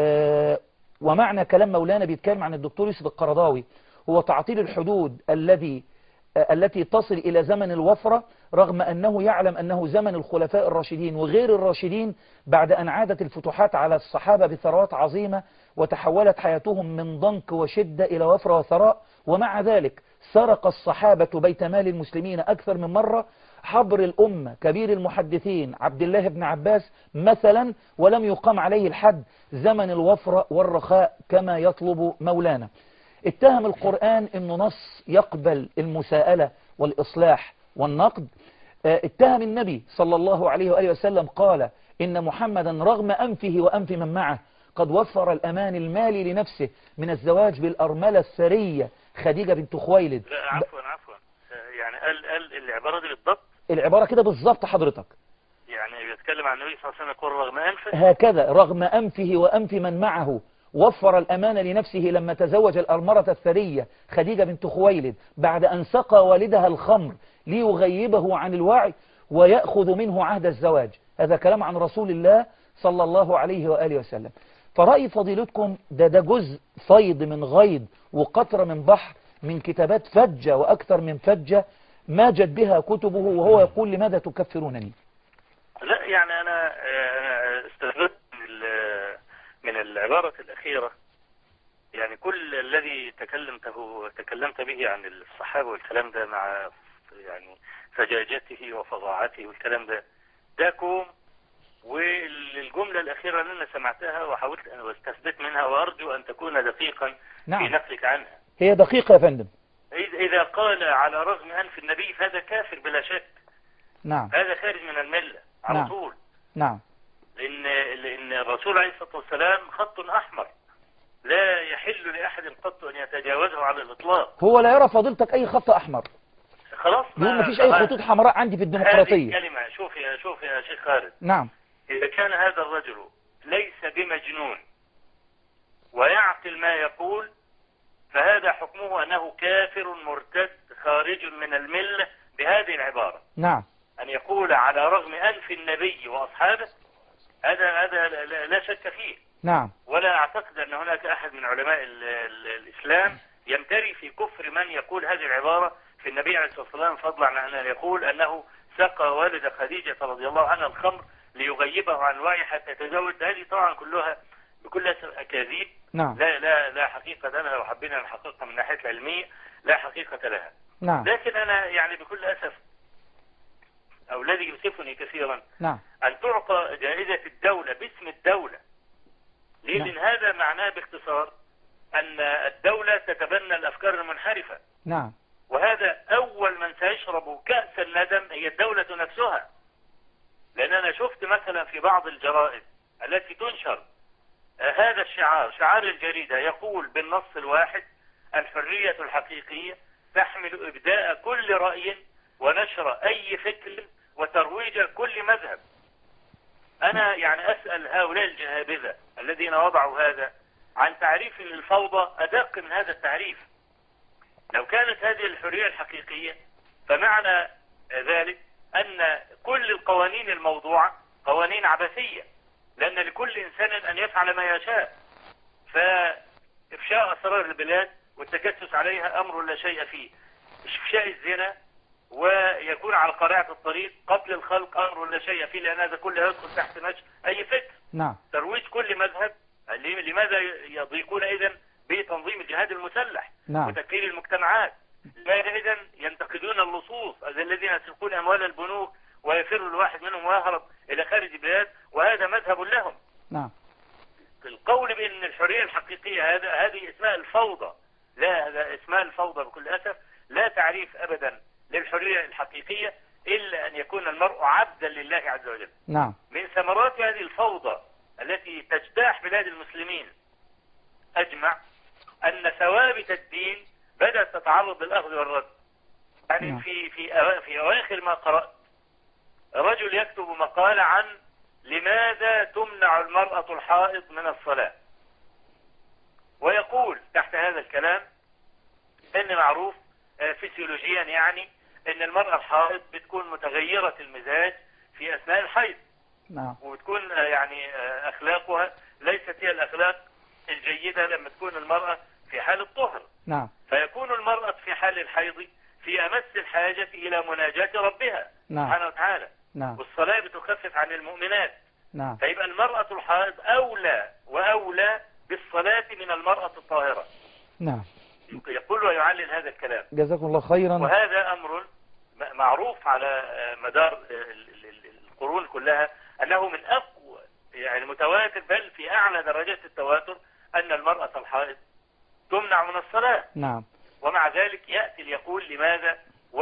آه، ومعنى كلام مولانا بيتكلم عن الدكتور يوسف القرضاوي هو تعطيل الحدود الذي آه، التي تصل إلى زمن الوفرة رغم أنه يعلم أنه زمن الخلفاء الراشدين وغير الراشدين بعد أن عادت الفتوحات على الصحابة بثروات عظيمة وتحولت حياتهم من ضنك وشدة إلى وفرة وثراء ومع ذلك سرق الصحابة بيت مال المسلمين أكثر من مرة حبر الأمة كبير المحدثين عبد الله بن عباس مثلا ولم يقام عليه الحد زمن الوفرة والرخاء كما يطلب مولانا اتهم القرآن انه نص يقبل المساءلة والإصلاح والنقد اه اتهم النبي صلى الله عليه وآله وسلم قال إن محمدا رغم أنفه وأنف من معه قد وفر الأمان المالي لنفسه من الزواج بالأرملة الثرية خديجة بنت خويلد لا عفوا عفوا آه، يعني قال قال العبارة دي بالضبط العبارة كده بالظبط حضرتك يعني بيتكلم عن النبي صلى الله عليه وسلم يقول رغم أنفه هكذا رغم أنفه وأنف من معه وفر الأمان لنفسه لما تزوج الأرمرة الثرية خديجة بنت خويلد بعد أن سقى والدها الخمر ليغيبه عن الوعي ويأخذ منه عهد الزواج هذا كلام عن رسول الله صلى الله عليه وآله وسلم فرأي فضيلتكم ده ده جزء فيض من غيض وقطرة من بحر من كتابات فجة وأكثر من فجة ماجت بها كتبه وهو يقول لماذا تكفرونني لا يعني أنا آه، أنا استفدت من ال- من العبارة الأخيرة يعني كل الذي تكلمته تكلمت به عن الصحابة والكلام ده مع يعني فجاجته وفظاعته والكلام ده ده كوم والجملة الأخيرة اللي أنا سمعتها وحاولت أن أستثبت منها وأرجو أن تكون دقيقا في نعم نقلك عنها هي دقيقة يا فندم إذ- إذا قال على رغم أنف النبي فهذا كافر بلا شك نعم هذا خارج من الملة على نعم. طول نعم لأن لأن الرسول عليه الصلاة والسلام خط أحمر لا يحل لأحد قط أن يتجاوزه على الإطلاق هو لا يرى فضيلتك أي خط أحمر خلاص يقول ما فيش أي خطوط حمراء عندي في هذه الديمقراطية كلمة شوف يا شوف يا شيخ خالد نعم إذا كان هذا الرجل ليس بمجنون ويعقل ما يقول فهذا حكمه أنه كافر مرتد خارج من الملة بهذه العبارة نعم أن يقول على رغم أنف النبي وأصحابه هذا هذا لا- لا لا شك فيه نعم ولا أعتقد أن هناك أحد من علماء ال ال الإسلام يمتري في كفر من يقول هذه العبارة في النبي عليه الصلاة والسلام فضلا عن أن يقول أنه سقى والد خديجة رضي الله عنها الخمر ليغيبه عن الوعي حتى يتزوج هذه طبعا كلها بكل أسف أكاذيب نعم لا لا لا حقيقة لها لو حبينا نحققها من ناحية العلمية لا حقيقة لها نعم لكن أنا يعني بكل أسف أو الذي يؤسفني كثيرا نعم أن تعطى جائزة الدولة باسم الدولة ليه؟ نعم. لأن هذا معناه باختصار أن الدولة تتبنى الأفكار المنحرفة نعم وهذا أول من سيشرب كأس الندم هي الدولة نفسها لأن أنا شفت مثلا في بعض الجرائد التي تنشر آه، هذا الشعار شعار الجريدة يقول بالنص الواحد الحرية الحقيقية تحمل إبداء كل رأي ونشر أي فكر وترويج كل مذهب أنا يعني أسأل هؤلاء الجهابذة الذين وضعوا هذا عن تعريف للفوضى أدق من هذا التعريف لو كانت هذه الحرية الحقيقية فمعنى ذلك أن كل القوانين الموضوعة قوانين عبثية لأن لكل إنسان أن يفعل ما يشاء فإفشاء أسرار البلاد والتجسس عليها أمر لا شيء فيه إفشاء الزنا ويكون على قارعة الطريق قتل الخلق أمر لا شيء فيه لأن هذا كله يدخل تحت نشر أي فكر نعم ترويج كل مذهب لماذا يضيقون إذن بتنظيم الجهاد المسلح نعم وتكفير المجتمعات لماذا إذن ينتقدون اللصوص الذين يسرقون أموال البنوك ويفر الواحد منهم ويهرب إلى خارج البلاد وهذا مذهب لهم نعم القول بأن الحرية الحقيقية هذا هذه اسمها الفوضى لا هذا اسمها الفوضى بكل أسف لا تعريف أبدا للحرية الحقيقية إلا أن يكون المرء عبدا لله عز وجل نعم من ثمرات هذه الفوضى التي تجتاح بلاد المسلمين أجمع أن ثوابت الدين بدأت تتعرض للأخذ والرد يعني نعم. في في أوا- في أواخر ما قرأت رجل يكتب مقالة عن لماذا تمنع المرأة الحائض من الصلاة ويقول تحت هذا الكلام ان معروف آه، فسيولوجيا يعني ان المرأة الحائض بتكون متغيرة المزاج في اثناء الحيض نعم وبتكون آه، يعني آه، اخلاقها ليست هي الاخلاق الجيدة لما تكون المرأة في حال الطهر نعم فيكون المرأة في حال الحيض في امس الحاجة الى مناجاة ربها نعم سبحانه وتعالى نعم والصلاة بتخفف عن المؤمنات نعم فيبقى المرأة الحائض أولى وأولى بالصلاة من المرأة الطاهرة نعم يقول ويعلل هذا الكلام جزاكم الله خيرا وهذا أمر م- معروف على آه، مدار آه، ال- ال- ال- القرون كلها أنه من أقوى يعني متواتر بل في أعلى درجات التواتر أن المرأة الحائض تمنع من الصلاة نعم ومع ذلك يأتي ليقول لماذا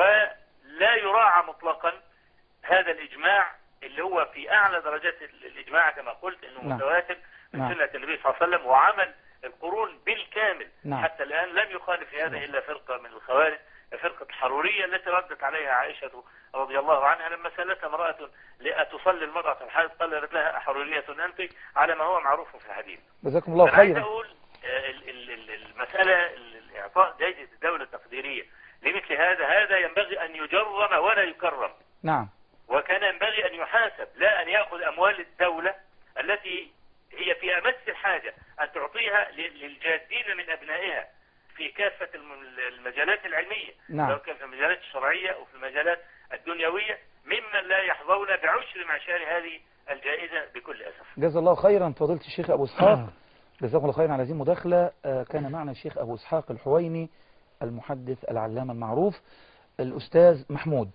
ولا يراعى مطلقا هذا الإجماع اللي هو في أعلى درجات ال- الإجماع كما قلت أنه نعم. متواتر من نعم. سنة النبي صلى الله عليه وسلم وعمل القرون بالكامل نعم. حتى الآن لم يخالف في هذا إلا فرقة من الخوارج فرقة الحرورية التي ردت عليها عائشة رضي الله عنها لما سألتها امرأة لأتصلي المرأة الحائض قالت لها أحرورية أنت على ما هو معروف في الحديث جزاكم الله أنا عايز خيرا أقول آه، ال- ال- ال- المسألة ال- الإعطاء جائزة الدولة التقديرية لمثل هذا هذا ينبغي أن يجرم ولا يكرم نعم وكان ينبغي أن يحاسب لا أن يأخذ أموال الدولة التي هي في أمس الحاجة أن تعطيها ل- للجادين من أبنائها في كافة الم- المجالات العلمية نعم. سواء كان في المجالات الشرعية أو في المجالات الدنيوية ممن لا يحظون بعشر معشار هذه الجائزة بكل أسف جزا الله خيرا فضيلة الشيخ أبو إسحاق جزاكم الله خيرا على هذه المداخلة آه، كان معنا الشيخ أبو إسحاق الحويني المحدث العلامة المعروف الأستاذ محمود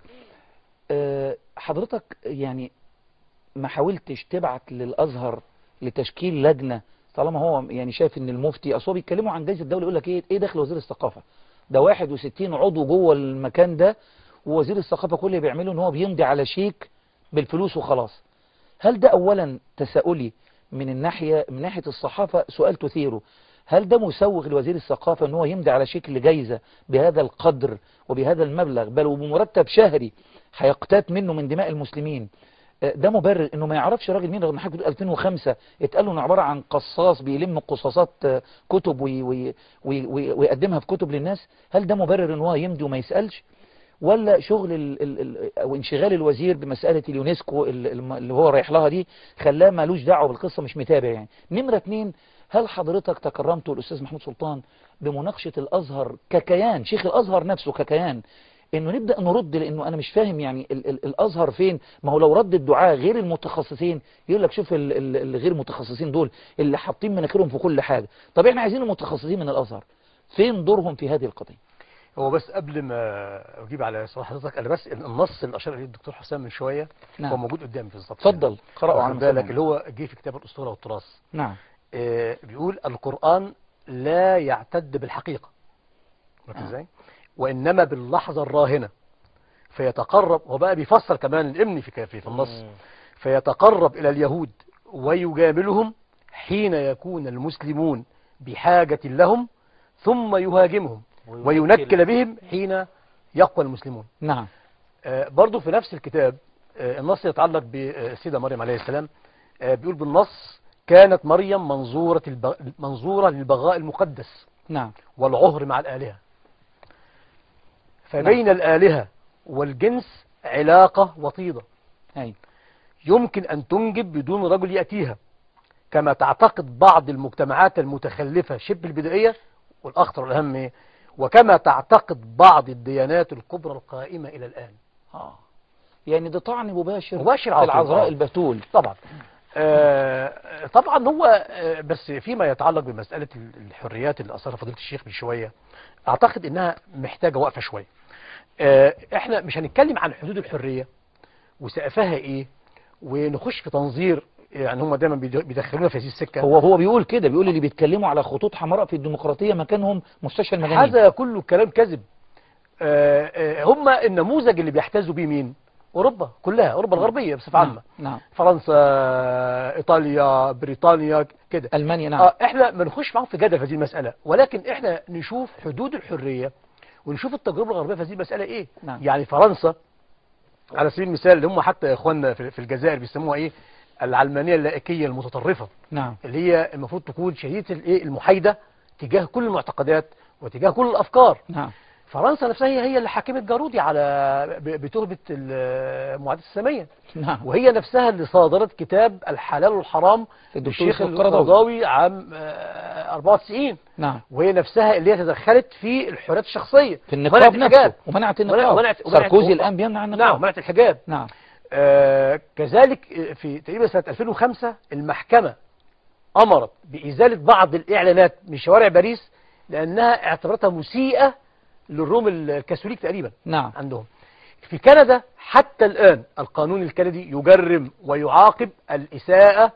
آه، حضرتك يعني ما حاولتش تبعت للأزهر لتشكيل لجنة طالما هو يعني شايف ان المفتي اصل هو بيتكلموا عن جائزة الدولة يقول لك ايه ايه دخل وزير الثقافة ده 61 عضو جوه المكان ده ووزير الثقافة كل اللي بيعمله ان هو بيمضي على شيك بالفلوس وخلاص هل ده اولا تساؤلي من الناحية من ناحية الصحافة سؤال تثيره هل ده مسوغ لوزير الثقافة ان هو يمضي على شيك لجائزة بهذا القدر وبهذا المبلغ بل وبمرتب شهري هيقتات منه من دماء المسلمين آه، ده مبرر انه ما يعرفش راجل مين رغم حاجه 2005 اتقال له انه عباره عن قصاص بيلم قصاصات آه، كتب وي وي وي وي ويقدمها في كتب للناس هل ده مبرر ان هو يمضي وما يسالش ولا شغل ال ال ال او انشغال الوزير بمسألة اليونسكو ال- الم- اللي هو رايح لها دي خلاه مالوش دعوة بالقصة مش متابع يعني نمرة اتنين هل حضرتك تكرمت الأستاذ محمود سلطان بمناقشة الأزهر ككيان شيخ الأزهر نفسه ككيان انه نبدأ نرد لانه انا مش فاهم يعني ال ال الازهر فين ما هو لو رد الدعاء غير المتخصصين يقول لك شوف ال ال الغير متخصصين دول اللي حاطين مناخيرهم في كل حاجة طب احنا عايزين المتخصصين من الازهر فين دورهم في هذه القضية هو بس قبل ما اجيب على سؤال حضرتك انا بس النص اللي اشار اليه الدكتور حسام من شويه نعم. هو موجود قدامي بالظبط اتفضل قرأوا على واخد بالك مسامعنا. اللي هو جه في كتاب الاسطوره والتراث نعم آه، بيقول القرآن لا يعتد بالحقيقة عرفت آه. ازاي وإنما باللحظة الراهنة فيتقرب هو بقى بيفسر كمان الإمن في كافي في النص فيتقرب إلى اليهود ويجاملهم حين يكون المسلمون بحاجة لهم ثم يهاجمهم وينكل بهم حين يقوى المسلمون نعم آه، برضو في نفس الكتاب آه، النص يتعلق بالسيدة مريم عليه السلام آه، بيقول بالنص كانت مريم منظورة الب... منظورة للبغاء المقدس نعم والعهر مع الآلهة فبين الآلهة والجنس علاقة وطيدة أي يمكن أن تنجب بدون رجل يأتيها كما تعتقد بعض المجتمعات المتخلفة شبه البدائية والأخطر والأهم إيه؟ وكما تعتقد بعض الديانات الكبرى القائمة إلى الآن آه يعني ده طعن مباشر مباشر في على طول. العذراء آه. البتول طبعا آه، طبعا هو آه، بس فيما يتعلق بمسألة الحريات اللي أثرها فضيلة الشيخ من شوية أعتقد إنها محتاجة وقفة شوية آه، إحنا مش هنتكلم عن حدود الحرية وسقفها إيه ونخش في تنظير يعني هم دايما بيد- بيدخلونا في هذه السكة هو هو بيقول كده بيقول اللي بيتكلموا على خطوط حمراء في الديمقراطية مكانهم مستشفى المجانين هذا كله كلام كذب آه، آه، هم النموذج اللي بيحتذوا بيه مين أوروبا كلها أوروبا الغربية بصفة نعم عامة نعم فرنسا إيطاليا بريطانيا كده ألمانيا نعم اه احنا ما نخش معاهم في جدل في هذه المسألة ولكن احنا نشوف حدود الحرية ونشوف التجربة الغربية في هذه المسألة ايه نعم. يعني فرنسا على سبيل المثال اللي هم حتى اخواننا في في الجزائر بيسموها ايه العلمانية اللائكية المتطرفة نعم اللي هي المفروض تكون شديدة الايه المحايدة تجاه كل المعتقدات وتجاه كل الافكار نعم فرنسا نفسها هي هي اللي حكمت جارودي على ب- بتهمة المعاداة السامية نعم وهي نفسها اللي صادرت كتاب الحلال والحرام الدكتور للشيخ يوسف القرضاوي. القرضاوي عام آه، 94 نعم وهي نفسها اللي هي تدخلت في الحريات الشخصية في النقاب ومنعت نفسه الحجاب. ومنعت ومنعت- النقاب ومنعت- ومنعت- ساركوزي الآن بيمنع النقاب نعم منعت الحجاب نعم آه كذلك آه، في تقريبا سنة 2005 المحكمة أمرت بإزالة بعض الإعلانات من شوارع باريس لأنها اعتبرتها مسيئة للروم الكاثوليك تقريبا نعم عندهم في كندا حتى الآن القانون الكندي يجرم ويعاقب الإساءة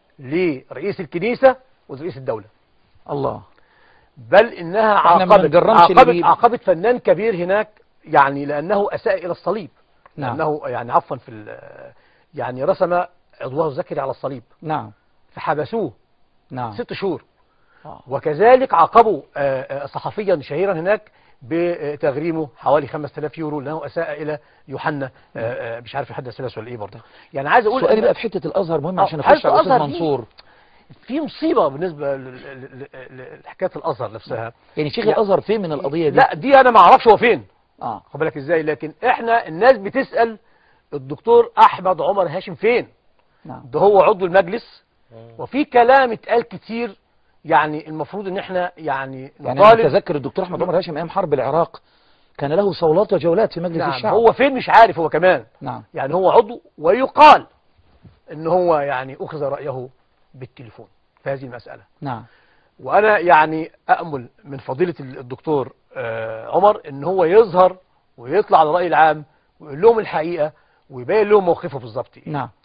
لرئيس الكنيسة ورئيس الدولة الله بل إنها إحنا ما عاقبت بنجرمش اللي عاقبت, بي- عاقبت فنان كبير هناك يعني لأنه أساء إلى الصليب نعم لأنه يعني عفوا في ال- يعني رسم عضوه الذكري على الصليب نعم فحبسوه نعم ست شهور آه. وكذلك عاقبوا آه، آه، صحفيا شهيرا هناك بتغريمه حوالي 5000 يورو لأنه أساء إلى يوحنا آه، آه، مش عارف يحدث ثلاث ولا إيه برضه يعني عايز أقول سؤالي إن بقى في حتة الأزهر مهم آه، عشان حالة أخش على الأستاذ الأزهر دي- منصور في مصيبة بالنسبة ل- ل- ل- لحكاية الأزهر نفسها يعني شيخ لا. الأزهر فين من القضية دي لا دي أنا ما أعرفش هو فين آه خد بالك إزاي لكن إحنا الناس بتسأل الدكتور أحمد عمر هاشم فين نعم ده هو عضو المجلس وفي كلام اتقال كتير يعني المفروض ان احنا يعني يعني أنا نطالب متذكر الدكتور أحمد عمر هاشم أيام حرب العراق كان له صولات وجولات في مجلس نعم الشعب هو فين مش عارف هو كمان نعم يعني هو عضو ويقال ان هو يعني اخذ رأيه بالتليفون في هذه المسألة نعم وانا يعني امل من فضيلة الدكتور آه، عمر ان هو يظهر ويطلع على الرأي العام ويقول لهم الحقيقة ويبين لهم موقفه بالظبط ايه نعم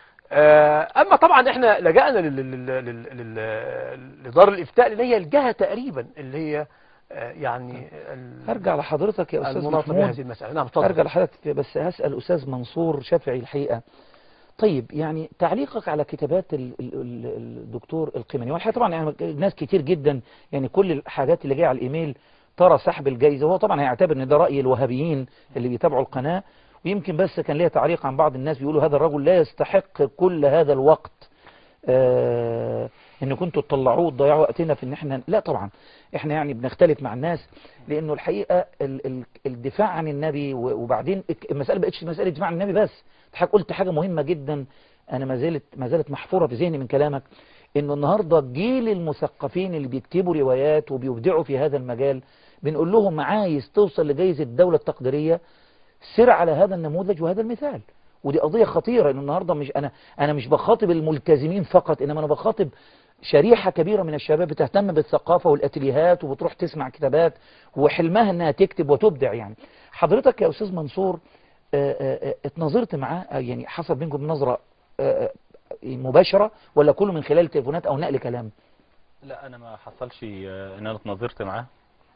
آه، اما طبعا احنا لجأنا لل- لل- لل- لل- لدار الافتاء لان هي الجهة تقريبا اللي هي آه، يعني ال- أرجع لحضرتك يا أستاذ المناطة محمود بهذه المسألة نعم اتفضل أرجع لحضرتك بس هسأل أستاذ منصور شافعي الحقيقة طيب يعني تعليقك على كتابات ال- ال- ال- الدكتور القيماني والحقيقة طبعا يعني ناس كتير جدا يعني كل الحاجات اللي جايه على الإيميل ترى سحب الجائزة وهو طبعا هيعتبر ان ده رأي الوهابيين اللي بيتابعوا القناة ويمكن بس كان ليا تعليق عن بعض الناس بيقولوا هذا الرجل لا يستحق كل هذا الوقت آه ان كنتوا تطلعوه وتضيعوا وقتنا في ان احنا لا طبعا احنا يعني بنختلف مع الناس لانه الحقيقة ال ال الدفاع عن النبي و- وبعدين الك- المسألة بقتش مسألة دفاع عن النبي بس أنت حضرتك قلت حاجة مهمة جدا انا ما زالت ما زالت محفورة في ذهني من كلامك انه النهاردة جيل المثقفين اللي بيكتبوا روايات وبيبدعوا في هذا المجال بنقول لهم عايز توصل لجائزة الدولة التقديرية سر على هذا النموذج وهذا المثال ودي قضية خطيرة ان النهاردة مش انا انا مش بخاطب الملتزمين فقط انما انا بخاطب شريحة كبيرة من الشباب بتهتم بالثقافة والاتليهات وبتروح تسمع كتابات وحلمها انها تكتب وتبدع يعني حضرتك يا استاذ منصور آه، آه، آه، اتناظرت معاه آه، يعني حصل بينكم نظرة آه، آه، مباشرة ولا كله من خلال تليفونات او نقل كلام لا انا ما حصلش آه، ان انا اتناظرت معاه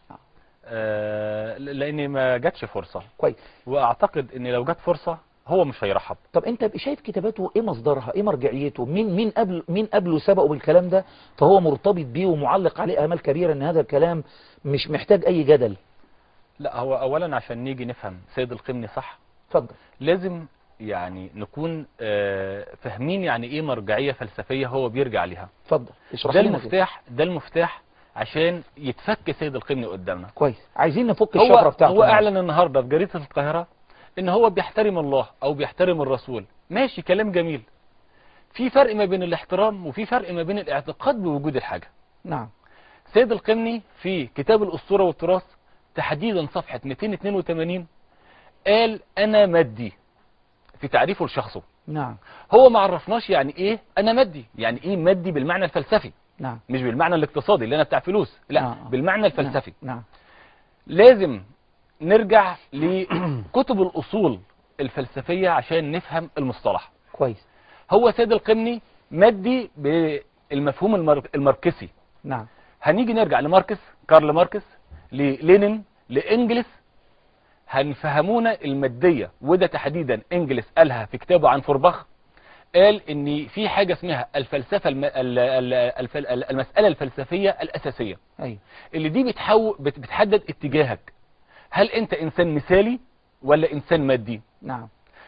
آه، لاني ما جاتش فرصة كويس واعتقد ان لو جت فرصة هو مش هيرحب طب انت شايف كتاباته ايه مصدرها ايه مرجعيته مين مين قبل مين قبله سبقه بالكلام ده فهو مرتبط بيه ومعلق عليه امال كبيره ان هذا الكلام مش محتاج اي جدل لا هو اولا عشان نيجي نفهم سيد القمني صح اتفضل لازم يعني نكون آه، فاهمين يعني ايه مرجعية فلسفية هو بيرجع ليها اتفضل اشرح ده لنا كده. المفتاح ده المفتاح عشان يتفك سيد القمني قدامنا كويس عايزين نفك الشفره هو بتاعته هو النهاردة. اعلن النهارده في جريده القاهره ان هو بيحترم الله او بيحترم الرسول ماشي كلام جميل في فرق ما بين الاحترام وفي فرق ما بين الاعتقاد بوجود الحاجه نعم سيد القمني في كتاب الاسطوره والتراث تحديدا صفحه 282 قال انا مادي في تعريفه لشخصه نعم هو ما عرفناش يعني ايه انا مادي يعني ايه مادي بالمعنى الفلسفي نعم مش بالمعنى الاقتصادي اللي انا بتاع فلوس لا آه. بالمعنى الفلسفي نعم لازم نرجع لكتب الأصول الفلسفية عشان نفهم المصطلح كويس هو سيد القمني مادي بالمفهوم المار- الماركسي نعم هنيجي نرجع لماركس كارل ماركس للينين لإنجلس هنفهمونا المادية وده تحديدا إنجلس قالها في كتابه عن فورباخ قال ان في حاجة اسمها الفلسفة الم... ال- ال- الفل- المسألة الفلسفية الأساسية ايوه اللي دي بتحو... بت- بتحدد اتجاهك هل انت انسان مثالي ولا انسان مادي نعم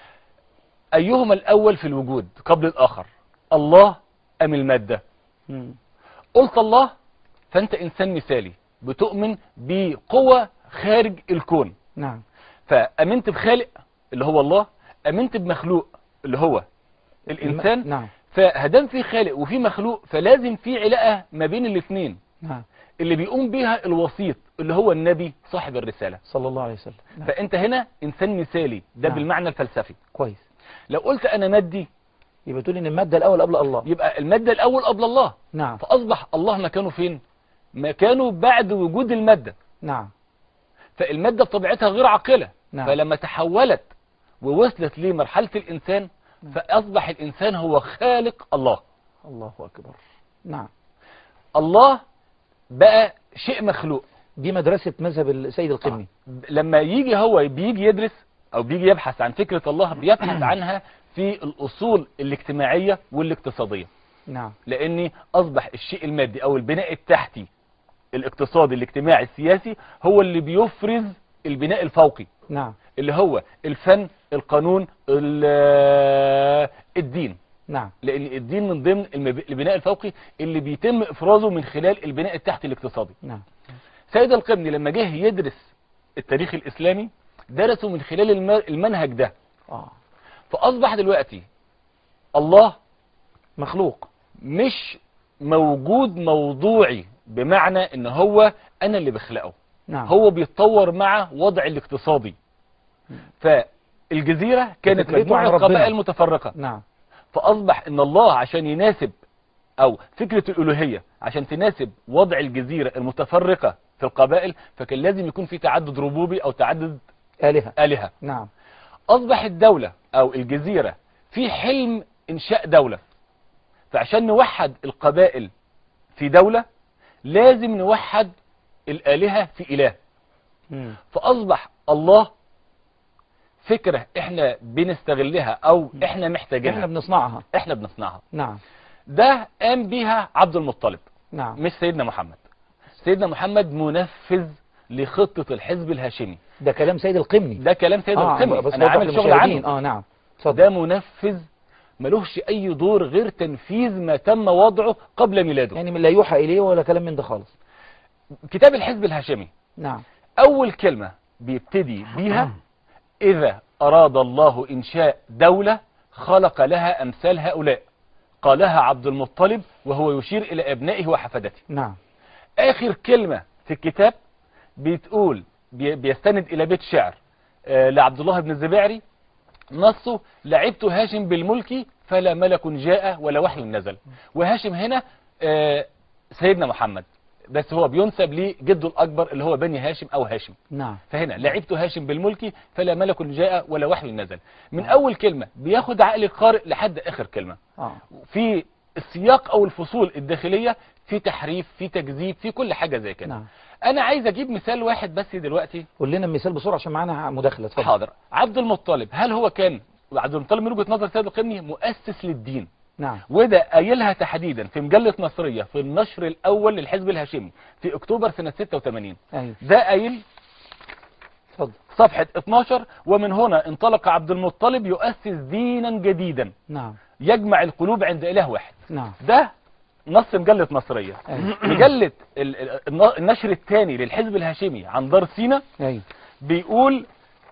ايهما الاول في الوجود قبل الاخر الله ام المادة مم. قلت الله فانت انسان مثالي بتؤمن بقوة خارج الكون نعم فامنت بخالق اللي هو الله امنت بمخلوق اللي هو الانسان نعم فهدام في خالق وفي مخلوق فلازم في علاقة ما بين الاثنين نعم اللي بيقوم بيها الوسيط اللي هو النبي صاحب الرسالة صلى الله عليه وسلم نعم. فانت هنا انسان مثالي ده نعم. بالمعنى الفلسفي كويس لو قلت انا مادي يبقى تقول ان الماده الاول قبل الله يبقى المادة الاول قبل الله نعم فاصبح الله مكانه فين مكانه بعد وجود المادة نعم فالمادة بطبيعتها غير عاقلة نعم. فلما تحولت ووصلت لمرحلة الانسان فاصبح الانسان هو خالق الله الله اكبر نعم الله بقى شيء مخلوق دي مدرسه مذهب السيد القمي لما يجي هو بيجي يدرس او بيجي يبحث عن فكرة الله بيبحث عنها في الاصول الاجتماعية والاقتصادية نعم لان اصبح الشيء المادي او البناء التحتي الاقتصادي الاجتماعي السياسي هو اللي بيفرز البناء الفوقي نعم اللي هو الفن القانون ال- الدين نعم لان الدين من ضمن المب- البناء الفوقي اللي بيتم افرازه من خلال البناء التحتي الاقتصادي نعم سيد القمني لما جه يدرس التاريخ الاسلامي درسه من خلال الم- المنهج ده اه فاصبح دلوقتي الله مخلوق مش موجود موضوعي بمعنى ان هو انا اللي بخلقه نعم هو بيتطور مع وضع الاقتصادي فالجزيرة كانت بفكرته عن مجموعة ربنا. قبائل متفرقة نعم فاصبح ان الله عشان يناسب او فكرة الالوهية عشان تناسب وضع الجزيرة المتفرقة في القبائل فكان لازم يكون في تعدد ربوبي او تعدد آلهة آلهة نعم اصبح الدولة او الجزيرة في حلم انشاء دولة فعشان نوحد القبائل في دولة لازم نوحد الآلهة في إله مم. فأصبح الله فكرة احنا بنستغلها او احنا احنا محتاجينها بنصنعها احنا بنصنعها نعم ده قام بيها عبد المطلب نعم مش سيدنا محمد سيدنا محمد منفذ لخطة الحزب الهاشمي ده كلام سيد القمني ده كلام سيد آه القمي بس انا وضح عامل شغل للمشاهدين. عنه اه نعم اتفضل ده منفذ ملوش اي دور غير تنفيذ ما تم وضعه قبل ميلاده يعني لا يوحى إليه ولا كلام من ده خالص كتاب الحزب الهاشمي نعم اول كلمة بيبتدي بيها اذا اراد الله انشاء دولة خلق لها امثال هؤلاء قالها عبد المطلب وهو يشير الى ابنائه وحفدته نعم اخر كلمة في الكتاب بتقول بي- بيستند الى بيت شعر آه، لعبد الله بن الزبيري نصه لعبت هاشم بالملك فلا ملك جاء ولا وحي نزل وهاشم هنا آه، سيدنا محمد بس هو بينسب لجده الاكبر اللي هو بني هاشم او هاشم نعم فهنا لعبت هاشم بالملك فلا ملك جاء ولا وحي نزل من اول كلمة بياخد عقل القارئ لحد اخر كلمة آه. في السياق او الفصول الداخلية في تحريف في تكذيب في كل حاجة زي كده نعم انا عايز اجيب مثال واحد بس دلوقتي قول لنا مثال بسرعة عشان معانا مداخلة اتفضل حاضر عبد المطلب هل هو كان عبد المطلب من وجهة نظر سيد القرني مؤسس للدين نعم وده قايلها تحديدا في مجلة مصرية في النشر الاول للحزب الهاشمي في اكتوبر سنة 86 أيوه ده قايل اتفضل صفحة 12 ومن هنا انطلق عبد المطلب يؤسس دينا جديدا نعم يجمع القلوب عند اله واحد نعم ده نص مجلة مصرية أيوه مجلة ال- ال- النشر الثاني للحزب الهاشمي عن دار سينا أيوه بيقول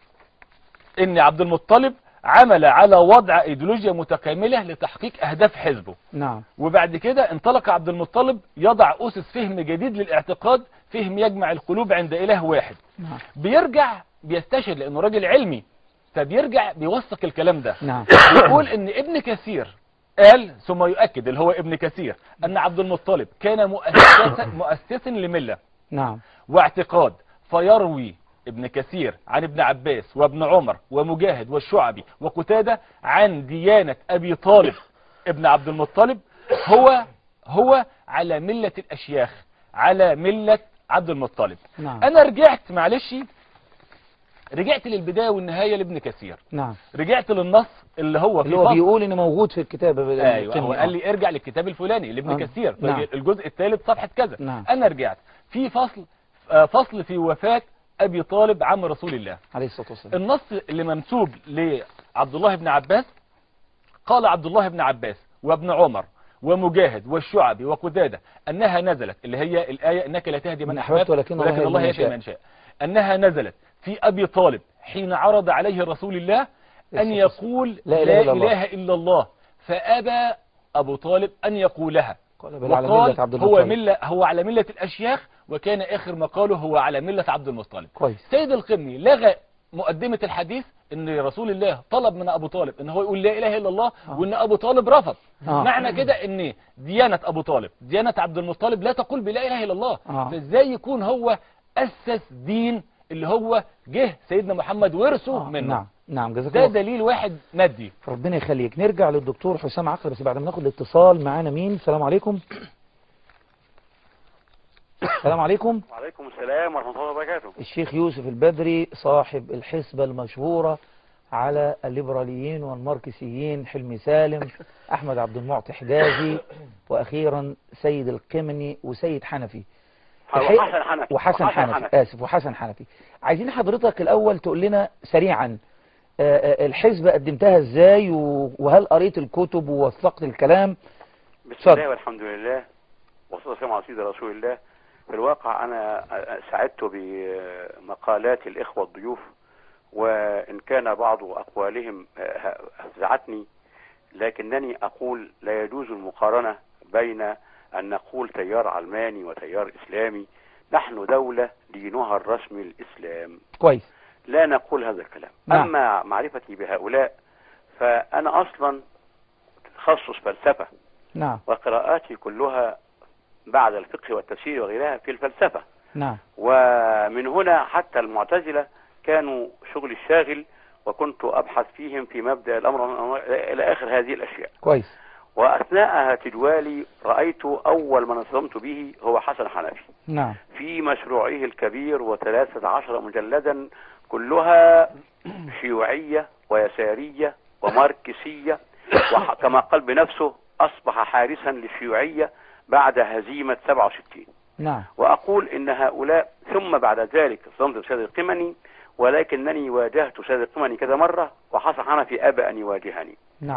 ان عبد المطلب عمل على وضع ايديولوجيا متكاملة لتحقيق اهداف حزبه نعم وبعد كده انطلق عبد المطلب يضع اسس فهم جديد للاعتقاد فهم يجمع القلوب عند اله واحد نعم بيرجع بيستشهد لانه راجل علمي فبيرجع بيوثق الكلام ده نعم بيقول ان ابن كثير قال ثم يؤكد اللي هو ابن كثير ان عبد المطلب كان مؤسسا مؤسسا لمله نعم واعتقاد فيروي ابن كثير عن ابن عباس وابن عمر ومجاهد والشعبي وقتادة عن ديانة ابي طالب ابن عبد المطلب هو هو على ملة الاشياخ على ملة عبد المطلب نعم انا رجعت معلش رجعت للبداية والنهاية لابن كثير نعم رجعت للنص اللي هو في اللي هو فصل بيقول ان موجود في الكتاب ايوه هو القني. قال لي ارجع للكتاب الفلاني لابن آه. كثير نعم. الجزء الثالث صفحة كذا نعم. انا رجعت في فصل آه، فصل في وفاة ابي طالب عم رسول الله عليه الصلاة والسلام النص اللي منسوب لعبد الله بن عباس قال عبد الله بن عباس وابن عمر ومجاهد والشعبي وقتادة انها نزلت اللي هي الايه انك لا تهدي من من احببت أحببت ولكن الله ولكن يهدي الله من يهدي يشاء. من شاء انها نزلت في ابي طالب حين عرض عليه رسول الله ان يقول لا لا إله إلا اله, الله. إلا الله فابى ابو طالب ان يقولها قال بل على وقال ملة عبد هو المطلب ملة هو على ملة الاشياخ وكان اخر مقاله هو على ملة عبد المطلب كويس سيد القرني لغى مقدمة الحديث ان رسول الله طلب من ابو طالب ان هو يقول لا اله الا الله آه. وان ابو طالب رفض آه. معنى كده ان ديانة ابو طالب ديانة عبد المطلب لا تقول بلا اله الا الله آه. فازاي يكون هو اسس دين اللي هو جه سيدنا محمد ورثه آه. منه نعم نعم جزاك ده الله دليل واحد مادي ربنا يخليك نرجع للدكتور حسام عقل بس بعد ما ناخد الاتصال معانا مين السلام عليكم السلام عليكم وعليكم السلام ورحمة الله وبركاته الشيخ يوسف البدري صاحب الحسبة المشهورة على الليبراليين والماركسيين حلمي سالم أحمد عبد المعطي حجازي وأخيرا سيد القمني وسيد حنفي الحقيقة- وحسن حنفي وحسن حنفي آسف وحسن حنفي عايزين حضرتك الأول تقول لنا سريعا آه، آه، الحسبة قدمتها ازاي و- وهل قريت الكتب ووثقت الكلام بسم اتفضل. الله والحمد لله والصلاة والسلام على سيدنا رسول الله في الواقع أنا سعدت بمقالات الإخوة الضيوف وإن كان بعض أقوالهم أفزعتني لكنني أقول لا يجوز المقارنة بين أن نقول تيار علماني وتيار إسلامي نحن دولة دينها الرسمي الإسلام كويس لا نقول هذا الكلام نعم. أما معرفتي بهؤلاء فأنا أصلا تخصص فلسفة نعم وقراءاتي كلها بعد الفقه والتفسير وغيرها في الفلسفة نعم ومن هنا حتى المعتزلة كانوا شغلي الشاغل وكنت أبحث فيهم في مبدأ الأمر إلى آخر هذه الأشياء كويس وأثناء تجوالي رأيت أول من انصدمت به هو حسن حنفي نعم في مشروعه الكبير وثلاثة عشر مجلدا كلها شيوعية ويسارية وماركسية وكما قال بنفسه أصبح حارسا للشيوعية بعد هزيمة 67 نعم وأقول إن هؤلاء ثم بعد ذلك صدمت بسيد القمني ولكنني واجهت سيد القمني كذا مرة وحسن حنفي أبى أن يواجهني نعم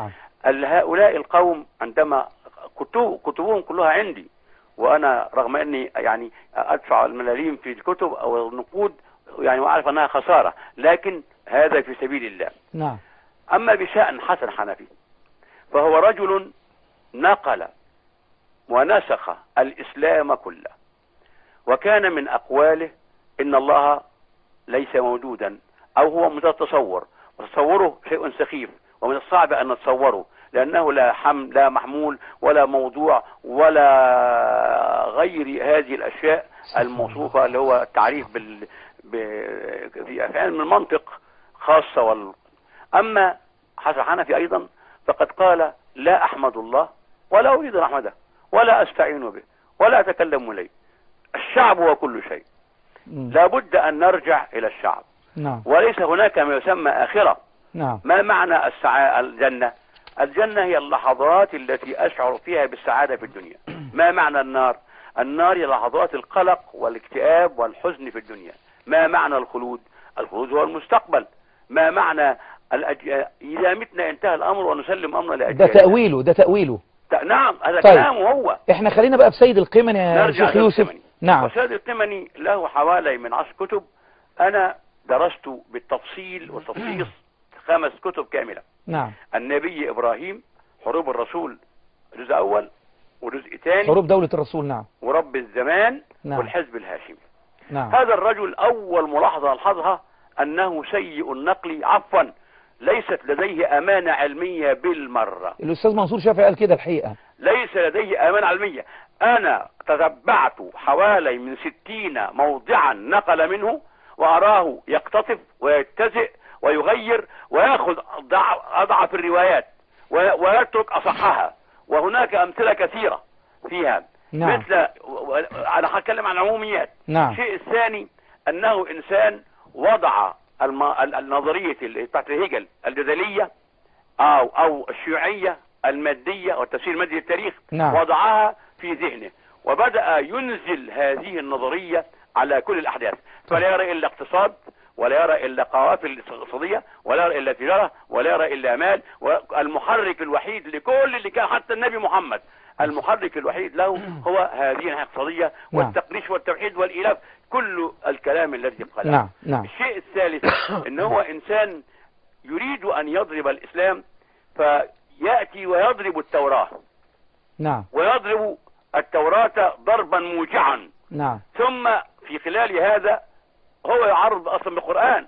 ال- هؤلاء القوم عندما كتب كتبهم كلها عندي وانا رغم اني يعني ادفع الملاليم في الكتب او النقود يعني واعرف انها خساره لكن هذا في سبيل الله نعم اما بشان حسن حنفي فهو رجل نقل ونسخ الاسلام كله وكان من اقواله ان الله ليس موجودا او هو متصور وتصوره شيء سخيف ومن الصعب ان نتصوره لانه لا حم لا محمول ولا موضوع ولا غير هذه الاشياء الموصوفه اللي هو التعريف بال ب... في في علم المنطق خاصه وال... اما حسن حنفي ايضا فقد قال لا احمد الله ولا اريد ان احمده ولا استعين به ولا اتكلم اليه الشعب هو كل شيء مم. لابد ان نرجع الى الشعب نعم وليس هناك ما يسمى اخره نعم ما معنى السعادة الجنة الجنة هي اللحظات التي أشعر فيها بالسعادة في الدنيا ما معنى النار النار هي لحظات القلق والاكتئاب والحزن في الدنيا ما معنى الخلود الخلود هو المستقبل ما معنى الأج... إذا متنا انتهى الأمر ونسلم أمرنا ده لأجيالنا تأويله ده تأويله ت- نعم هذا طيب. كلامه هو احنا خلينا بقى في سيد القمن يا نرجع شيخ يوسف للقمني. نعم وسيد القمني له حوالي من عشر كتب أنا درست بالتفصيل والتفصيص خمس كتب كاملة نعم النبي إبراهيم حروب الرسول جزء أول وجزء ثاني حروب دولة الرسول نعم ورب الزمان نعم. والحزب الهاشمي نعم هذا الرجل أول ملاحظة ألحظها أنه سيء النقل عفوا ليست لديه أمانة علمية بالمرة الأستاذ منصور شافعي قال كده الحقيقة ليس لديه أمانة علمية أنا تتبعت حوالي من ستين موضعا نقل منه وأراه يقتطف ويتزئ ويغير ويأخذ ضع- أضعف الروايات و- ويترك أصحها وهناك أمثلة كثيرة فيها نعم. مثل و- و- أنا هتكلم عن عموميات نعم الشيء الثاني أنه إنسان وضع الم... ال- النظرية ال- بتاعت هيجل الجدلية أو أو الشيوعية المادية والتفسير المادي للتاريخ نعم. وضعها في ذهنه وبدأ ينزل هذه النظرية على كل الأحداث فلا يرى إلا اقتصاد ولا يرى إلا قوافل اقتصادية ولا يرى إلا تجارة ولا يرى إلا مال والمحرك الوحيد لكل اللي كان حتى النبي محمد المحرك الوحيد له هو هذه الناحية الاقتصادية نعم. والتقديس والتوحيد والإلاف كل الكلام الذي قاله نعم نعم الشيء الثالث ان هو انسان يريد ان يضرب الاسلام فياتي ويضرب التوراه نعم ويضرب التوراه ضربا موجعا نعم ثم في خلال هذا هو يعرض اصلا بالقران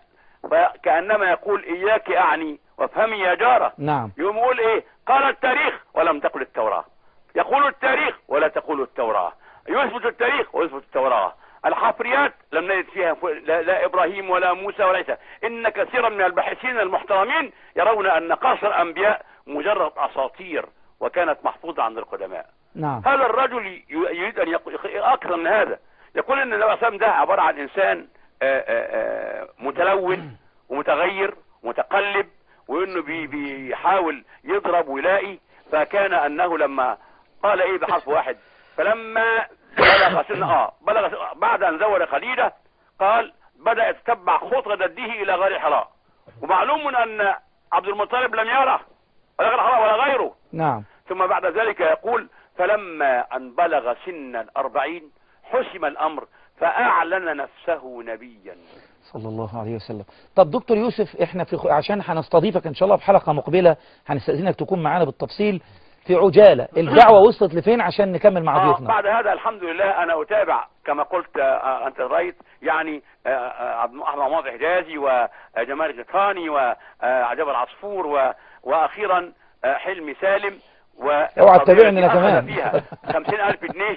فكانما يقول اياك اعني وافهمي يا جاره نعم يقوم يقول ايه قال التاريخ ولم تقل التوراة يقول التاريخ ولا تقول التوراة يثبت التاريخ ويثبت التوراة الحفريات لم نجد فيها ف- لا, لا ابراهيم ولا موسى ولا عيسى ان كثيرا من الباحثين المحترمين يرون ان قصر الانبياء مجرد اساطير وكانت محفوظة عند القدماء نعم هذا الرجل ي- يريد ان يقول اكثر من هذا يقول ان النبي صلى الله عليه وسلم ده عبارة عن انسان آه، آه، آه، متلون ومتغير ومتقلب وانه بي- بيحاول يضرب ويلاقي فكان انه لما قال ايه بحرف واحد فلما بلغ سن اه بلغ سن- بعد ان زوج خديجه قال بدا يتتبع خطى جده الى غار حراء ومعلوم ان عبد المطلب لم يره ولا غير حراء ولا غيره نعم ثم بعد ذلك يقول فلما أن بلغ سن الأربعين حسم الأمر فأعلن نفسه نبيا صلى الله عليه وسلم طب دكتور يوسف احنا في خ... عشان هنستضيفك ان شاء الله في حلقة مقبلة هنستأذنك تكون معانا بالتفصيل في عجالة الدعوة وصلت لفين عشان نكمل مع آه ضيوفنا بعد هذا الحمد لله أنا أتابع كما قلت آه أنت رأيت يعني آه، آه، عبد أحمد محمود حجازي وجمال الجتاني وعجب العصفور و- وأخيرا آه، حلمي سالم و اوعى تتابعني أنا أخذ كمان. فيها خمسين ألف جنيه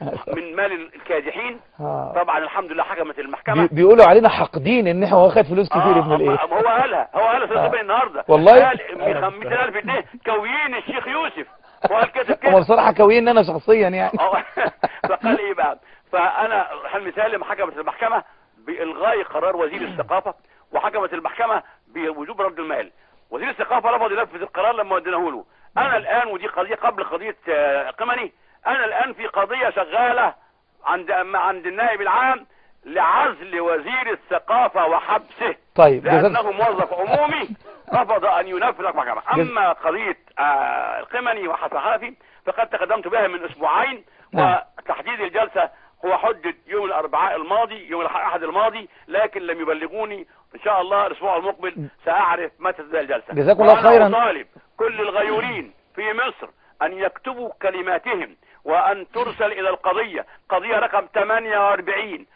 من مال الكادحين آه. طبعا الحمد لله حكمت بي... المحكمة بيقولوا علينا حاقدين ان احنا واخد فلوس كتير ابن الايه ما هو قالها هو قالها سيد آه. قبل النهارده والله؟ قال من 500000 جنيه كويين الشيخ يوسف هو قال كده هو كده بصراحة كوين انا شخصيا يعني آه. فقال ايه بقى فانا حلمي سالم حكمت المحكمه بالغاء قرار وزير الثقافه وحكمت المحكمه بوجوب رد المال وزير الثقافه رفض ينفذ القرار لما وديناه له انا الان ودي قضيه قبل قضيه آه، قمني انا الان في قضيه شغاله عند عند النائب العام لعزل وزير الثقافه وحبسه طيب لانه جزاك موظف عمومي رفض ان ينفذ المحكمه اما قضيه آه، القمني وحسن حنفي فقد تقدمت بها من اسبوعين نعم. وتحديد الجلسه هو حدد يوم الاربعاء الماضي يوم الاحد الماضي لكن لم يبلغوني ان شاء الله الاسبوع المقبل ساعرف متى تبدا الجلسه جزاكم الله وأنا خيراً. اطالب كل الغيورين في مصر ان يكتبوا كلماتهم وان ترسل الى القضيه قضيه رقم 48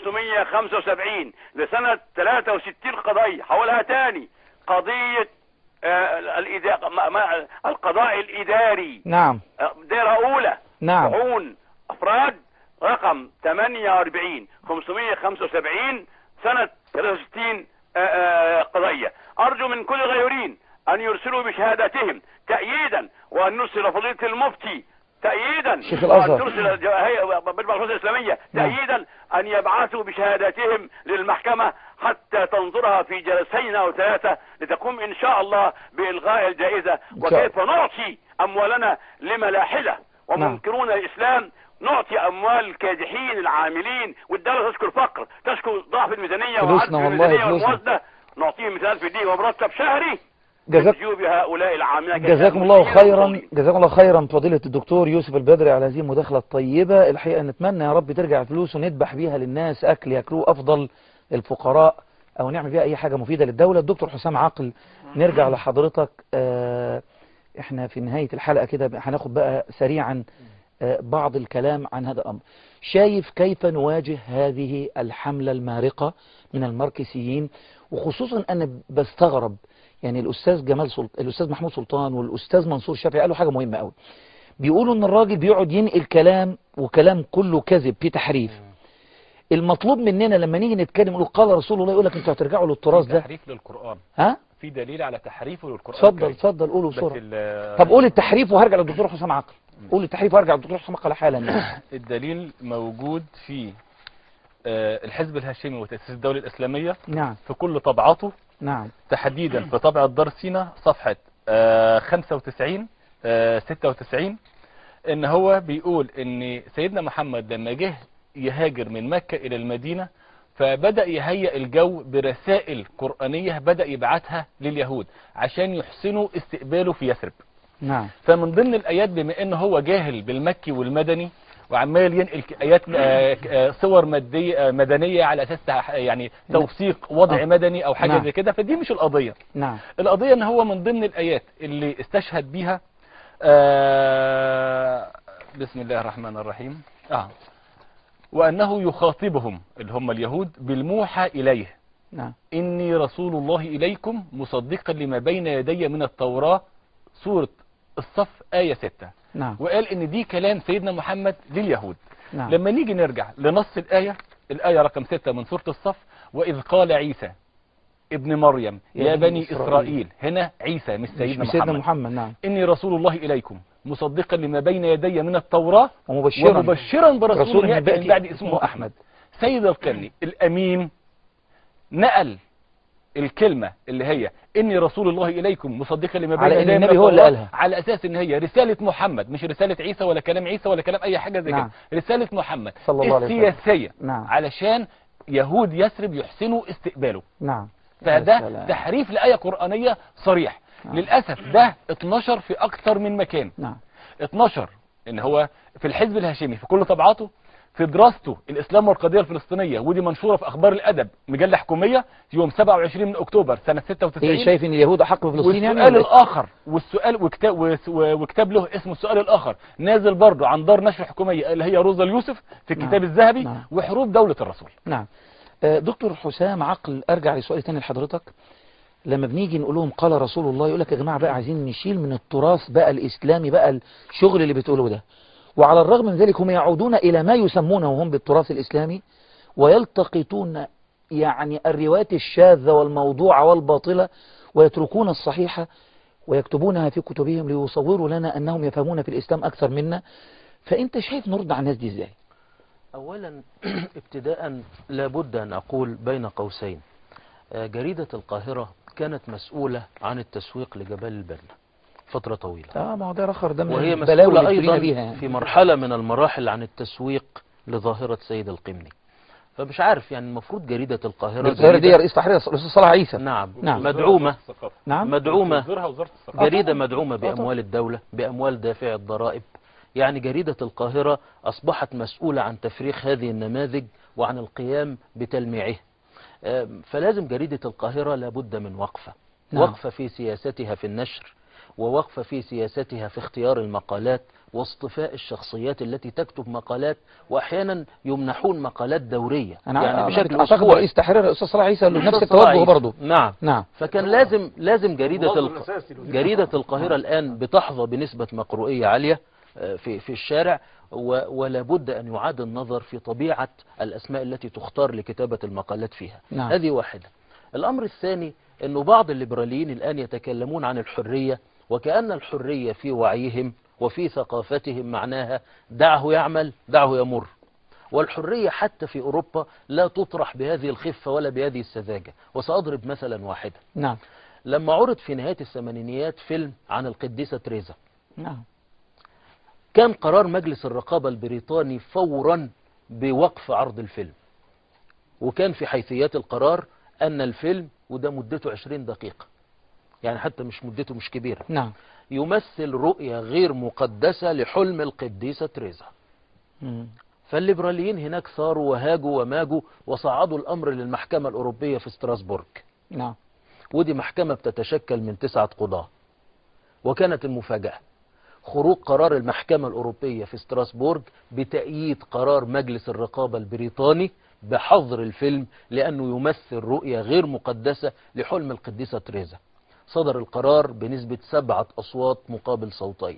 575 لسنه 63 قضيه حولها تاني قضيه آه، الإدا- ما- ما- القضاء الاداري نعم آه، دائره اولى نعم طاعون افراد رقم 48 575 سنة 63 آه، آه، قضية ارجو من كل الغيورين ان يرسلوا بشهاداتهم تأييدا وان نرسل فضيلة المفتي تأييدا شيخ الأزهر. وان ترسل الج- هي- بالبحوث الاسلامية نعم. تأييدا ان يبعثوا بشهاداتهم للمحكمة حتى تنظرها في جلسين او ثلاثة لتقوم ان شاء الله بالغاء الجائزة إن شاء وكيف نعطي اموالنا لملاحدة ومنكرون الاسلام نعطي اموال الكادحين العاملين والدوله تشكو الفقر تشكو ضعف الميزانيه فلوسنا وعدم والله الميزانيه فلوسنا. والموازنه نعطيهم 20000 جنيه ومرتب شهري جزاك تنجو بهؤلاء العاملين جزاكم الله خيرا جزاكم الله خيرا فضيلة الدكتور يوسف البدري على هذه المداخلة الطيبة الحقيقة نتمنى يا رب ترجع الفلوس وندبح بيها للناس أكل يأكلوه أفضل الفقراء أو نعمل بيها أي حاجة مفيدة للدولة الدكتور حسام عقل نرجع لحضرتك آه، احنا في نهاية الحلقة كده هناخد بقى سريعا آه، بعض الكلام عن هذا الأمر شايف كيف نواجه هذه الحملة المارقة من الماركسيين وخصوصا أنا بستغرب يعني الأستاذ جمال سلط... الأستاذ محمود سلطان والأستاذ منصور شافعي قالوا حاجة مهمة قوي بيقولوا إن الراجل بيقعد ينقل كلام وكلام كله كذب في تحريف المطلوب مننا لما نيجي نتكلم نقول قال رسول الله يقول لك انتوا هترجعوا للتراث في ده تحريف للقرآن ها في دليل على تحريفه للقرآن اتفضل الكريم. اتفضل قولوا بس بسرعة ال- طب قول التحريف وهرجع للدكتور حسام عقل قول التحريف وهرجع للدكتور حسام عقل حالا يعني. الدليل موجود في آه، الحزب الهاشمي وتأسيس الدولة الإسلامية نعم في كل طبعاته نعم تحديدا في طبعة دار سينا صفحة آه، 95 آه، 96 ان هو بيقول ان سيدنا محمد لما جه يهاجر من مكة الى المدينة فبدأ يهيئ الجو برسائل قرآنية بدأ يبعتها لليهود عشان يحسنوا استقباله في يثرب نعم فمن ضمن الآيات بما ان هو جاهل بالمكي والمدني وعمال ينقل ك- آيات آه، آه، صور مادية آه، مدنية على أساس تح- يعني توثيق وضع آه. مدني أو حاجة نعم. زي كده فدي مش القضية نعم القضية ان هو من ضمن الايات اللي استشهد بيها آه بسم الله الرحمن الرحيم اه وانه يخاطبهم اللي هم اليهود بالموحى اليه نعم اني رسول الله اليكم مصدقا لما بين يدي من التوراة سورة الصف آية 6 نعم وقال ان دي كلام سيدنا محمد لليهود نعم لما نيجي نرجع لنص الآية الآية رقم 6 من سورة الصف وإذ قال عيسى ابن مريم يا يا بني بني إسرائيل. إسرائيل هنا عيسى مش مش سيدنا مش سيدنا محمد محمد نعم إني رسول الله إليكم مصدقا لما بين يدي من التوراة ومبشرا ومبشرا برسول رسول يأتي من بعد اسمه أحمد سيد القرني الأمين نقل الكلمة اللي هي إني رسول الله إليكم مصدقا لما بين على إن يدي من النبي هو اللي التوراة، قالها. على أساس إن هي رسالة محمد مش رسالة عيسى ولا كلام عيسى ولا كلام أي حاجة زي نعم. كده رسالة محمد صلى الله عليه وسلم. السياسية نعم علشان يهود يثرب يحسنوا استقباله نعم يا فده سلام. تحريف لآية قرآنية صريح نعم. للأسف ده اتنشر في أكتر من مكان نعم اتنشر ان هو في الحزب الهاشمي في كل طبعاته في دراسته الاسلام والقضيه الفلسطينيه ودي منشوره في اخبار الادب مجله حكوميه يوم 27 من اكتوبر سنه 96 ايه شايف ان اليهود احق بفلسطين يعني والسؤال ولا إيه؟ الاخر والسؤال وكتاب, وس- وكتاب له اسمه السؤال الاخر نازل برضه عن دار نشر حكوميه اللي هي روزا اليوسف في الكتاب نعم. الذهبي نعم. وحروب دوله الرسول نعم آه، دكتور حسام عقل ارجع لسؤال تاني لحضرتك لما بنيجي نقول لهم قال رسول الله يقول لك يا جماعه بقى عايزين نشيل من التراث بقى الاسلامي بقى الشغل اللي بتقولوه ده وعلى الرغم من ذلك هم يعودون الى ما يسمونه هم بالتراث الاسلامي ويلتقطون يعني الروايات الشاذه والموضوعه والباطله ويتركون الصحيحه ويكتبونها في كتبهم ليصوروا لنا انهم يفهمون في الاسلام اكثر منا فانت شايف نرد على الناس دي ازاي أولا ابتداء لابد أن أقول بين قوسين آه، جريدة القاهرة كانت مسؤولة عن التسويق لجبال البرنة فترة طويلة اه ما هو ده رخر ده من وهي البلاوي مسؤولة اللي ابتلينا أيضا بيها يعني. في مرحلة من المراحل عن التسويق لظاهرة سيد القمني فمش عارف يعني المفروض جريدة القاهرة الظاهرة دي جريدة- رئيس تحرير الاستاذ صلاح عيسى نعم نعم. مدعومة الثقافة. نعم مدعومة تصدرها وزارة الثقافة جريدة مدعومة بأموال الدولة بأموال دافع الضرائب يعني جريدة القاهرة أصبحت مسؤولة عن تفريخ هذه النماذج وعن القيام بتلميعها آم، فلازم جريدة القاهرة لابد من وقفة نعم. وقفة في سياستها في النشر ووقفة في سياستها في اختيار المقالات واصطفاء الشخصيات التي تكتب مقالات وأحيانا يمنحون مقالات دورية انا يعني بشكل اعتقد أسبوعي رئيس تحرير الاستاذ صلاح عيسى له نفس أستاذ التوجه صلاح برضه نعم نعم فكان لازم لازم جريدة الموظف الق... الأساسي لوزير جريدة القاهرة الآن بتحظى بنسبة مقروئية عالية آه، في في الشارع و... ولا بد أن يعاد النظر في طبيعة الأسماء التي تختار لكتابة المقالات فيها نعم. هذه واحدة الأمر الثاني أنه بعض الليبراليين الآن يتكلمون عن الحرية وكأن الحرية في وعيهم وفي ثقافتهم معناها دعه يعمل دعه يمر والحرية حتى في أوروبا لا تطرح بهذه الخفة ولا بهذه السذاجة وسأضرب مثلا واحدا نعم لما عرض في نهاية الثمانينيات فيلم عن القديسة تريزا نعم كان قرار مجلس الرقابة البريطاني فورا بوقف عرض الفيلم وكان في حيثيات القرار أن الفيلم وده مدته 20 دقيقة يعني حتى مش مدته مش كبيرة نعم يمثل رؤية غير مقدسة لحلم القديسة تريزا مم. فالليبراليين هناك ثاروا وهاجوا وماجوا وصعدوا الأمر للمحكمة الأوروبية في ستراسبورغ نعم ودي محكمة بتتشكل من تسعة قضاة وكانت المفاجأة خروج قرار المحكمة الأوروبية في ستراسبورغ بتأييد قرار مجلس الرقابة البريطاني بحظر الفيلم لأنه يمثل رؤية غير مقدسة لحلم القديسة تريزا صدر القرار بنسبة سبعة أصوات مقابل صوتين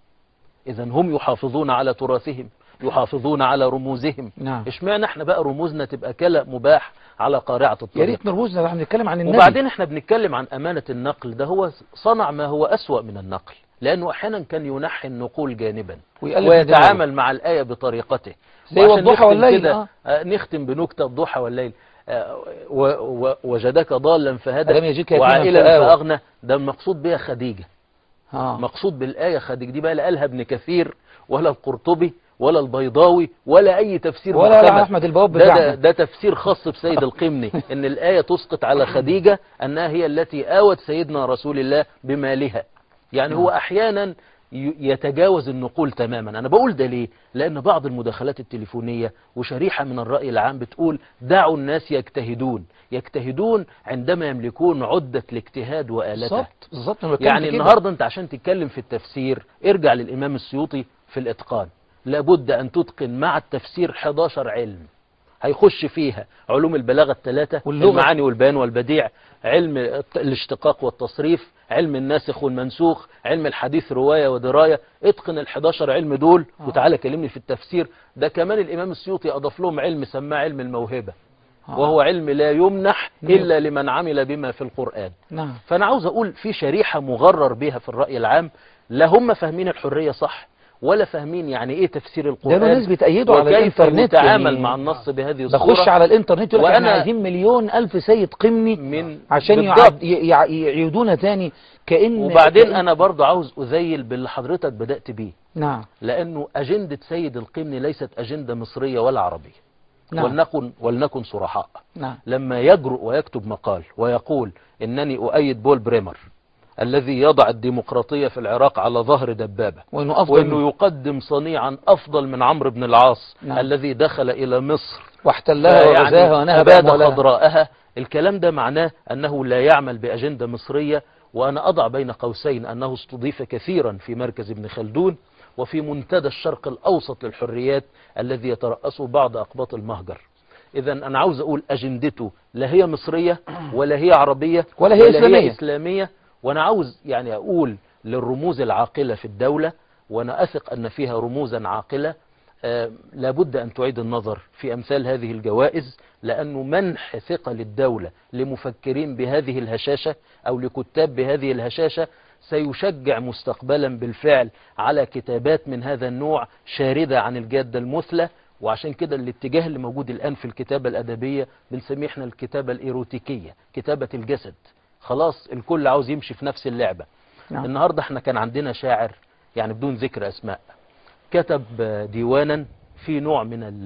إذا هم يحافظون على تراثهم يحافظون على رموزهم نعم اشمعنى احنا بقى رموزنا تبقى كلأ مباح على قارعة يا الطريق ريت نرموزنا احنا بنتكلم عن النبي وبعدين احنا بنتكلم عن أمانة النقل ده هو صنع ما هو أسوأ من النقل لأنه أحيانا كان ينحي النقول جانبا ويقلب ويتعامل مع الآية بطريقته زي وعشان والضحى نختم والليل، كده، آه. آه، نختم بنكتة الضحى والليل آه، و- و- وجدك ضالا فهدى ألم يجدك يتيما وعائلا فآوى. فأغنى ده المقصود بها خديجة اه مقصود بالآية خديجة دي بقى لا قالها ابن كثير ولا القرطبي ولا البيضاوي ولا أي تفسير ولا معتمد. احمد البواب ده, ده, بتاعنا ده تفسير خاص بسيد القمني ان الآية تسقط على خديجة انها هي التي آوت سيدنا رسول الله بمالها يعني هو احيانا ي- يتجاوز النقول تماما انا بقول ده ليه لان بعض المداخلات التليفونية وشريحة من الرأي العام بتقول دعوا الناس يجتهدون يجتهدون عندما يملكون عدة الاجتهاد وآلته بالظبط بالظبط أنا بتكلم يعني في كده. النهاردة انت عشان تتكلم في التفسير ارجع للإمام السيوطي في الإتقان لابد أن تتقن مع التفسير 11 علم هيخش فيها علوم البلاغة الثلاثة واللغة. المعاني والبيان والبديع علم الت- الاشتقاق والتصريف علم الناسخ والمنسوخ علم الحديث رواية ودراية اتقن ال 11 علم دول آه. وتعالى كلمني في التفسير ده كمان الإمام السيوطي أضاف لهم علم سماه علم الموهبة آه. وهو علم لا يمنح نعم. إلا لمن عمل بما في القرآن نعم فأنا عاوز أقول في شريحة مغرر بها في الرأي العام لا هم فاهمين الحرية صح ولا فاهمين يعني إيه تفسير ده القرآن له ناس بيتأيدوا على وكيف الانترنت يتعامل يعني مع النص بهذه الصورة بخش على الانترنت يقول لك احنا وأنا- عايزين مليون الف سيد قمني من عشان بالضبط. يعد ي- يع- يعيدونا تاني كأن وبعدين كأن- أنا برضو عاوز أذيل باللي حضرتك بدأت بيه نعم لأنه أجندة سيد القمني ليست أجندة مصرية ولا عربية نعم ولنكن, ولنكن صرحاء نعم لما يجرؤ ويكتب مقال ويقول إنني أؤيد بول بريمر الذي يضع الديمقراطية في العراق على ظهر دبابة وانه افضل وانه يقدم صنيعا افضل من عمرو بن العاص نعم. الذي دخل الى مصر واحتلها وغزاها ونهب اباد أموالها. خضراءها الكلام ده معناه انه لا يعمل باجنده مصريه وانا اضع بين قوسين انه استضيف كثيرا في مركز ابن خلدون وفي منتدى الشرق الاوسط للحريات الذي يترأسه بعض اقباط المهجر اذا انا عاوز اقول اجندته لا هي مصريه ولا هي عربيه ولا هي إسلامية. إسلامية وأنا عاوز يعني أقول للرموز العاقلة في الدولة وأنا أثق أن فيها رموزا عاقلة آه، لابد أن تعيد النظر في أمثال هذه الجوائز لأنه منح ثقة للدولة لمفكرين بهذه الهشاشة أو لكتاب بهذه الهشاشة سيشجع مستقبلا بالفعل على كتابات من هذا النوع شاردة عن الجادة المثلى وعشان كده الاتجاه اللي موجود الآن في الكتابة الأدبية بنسميه احنا الكتابة الإيروتيكية كتابة الجسد خلاص الكل عاوز يمشي في نفس اللعبة نعم. النهاردة احنا كان عندنا شاعر يعني بدون ذكر أسماء كتب ديوانا في نوع من ال-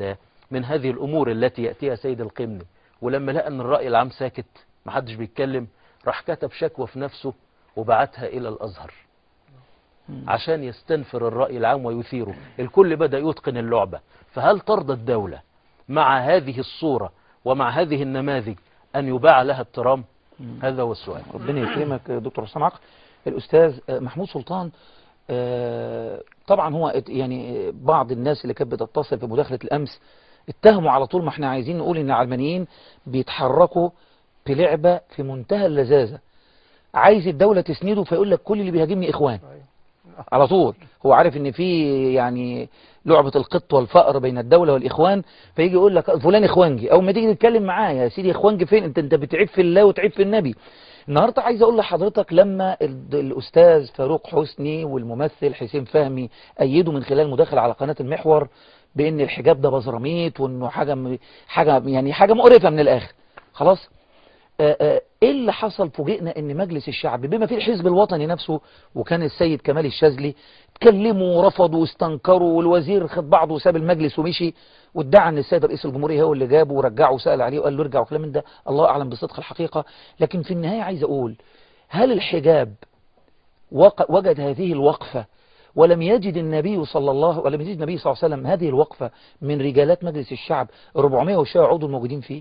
من هذه الأمور التي يأتيها سيد القمني ولما لقى أن الرأي العام ساكت محدش بيتكلم راح كتب شكوى في نفسه وبعتها إلى الأزهر عشان يستنفر الرأي العام ويثيره الكل بدأ يتقن اللعبة فهل ترضى الدولة مع هذه الصورة ومع هذه النماذج أن يباع لها الترام هذا هو السؤال ربنا يكرمك يا دكتور حسام عقل الأستاذ آه، محمود سلطان آه، طبعا هو ات- يعني آه، بعض الناس اللي كانت بتتصل في مداخلة الأمس اتهموا على طول ما احنا عايزين نقول ان العلمانيين بيتحركوا بلعبة في منتهى اللذاذة عايز الدولة تسنده فيقول لك كل اللي بيهاجمني إخوان على طول هو عارف ان في يعني لعبة القط والفأر بين الدولة والإخوان فيجي يقول لك فلان إخوانجي أو ما تيجي تتكلم معاه يا سيدي إخوانجي فين أنت أنت بتعيب في الله وتعيب في النبي النهاردة عايز أقول لحضرتك لما ال- الأستاذ فاروق حسني والممثل حسين فهمي أيدوا من خلال مداخلة على قناة المحور بأن الحجاب ده بزراميط وأنه حاجة م- حاجة يعني حاجة مقرفة من الآخر خلاص آه، آه، ايه اللي حصل فوجئنا ان مجلس الشعب بما فيه الحزب الوطني نفسه وكان السيد كمال الشاذلي اتكلموا ورفضوا واستنكروا والوزير خد بعضه وساب المجلس ومشي وادعى ان السيد رئيس الجمهوريه هو اللي جابه ورجعه وسال عليه وقال له ارجع وكلام من ده الله اعلم بصدق الحقيقه لكن في النهايه عايز اقول هل الحجاب وق- وجد هذه الوقفه ولم يجد النبي صلى الله ولم يجد النبي صلى الله عليه وسلم هذه الوقفه من رجالات مجلس الشعب 400 وشويه عضو الموجودين فيه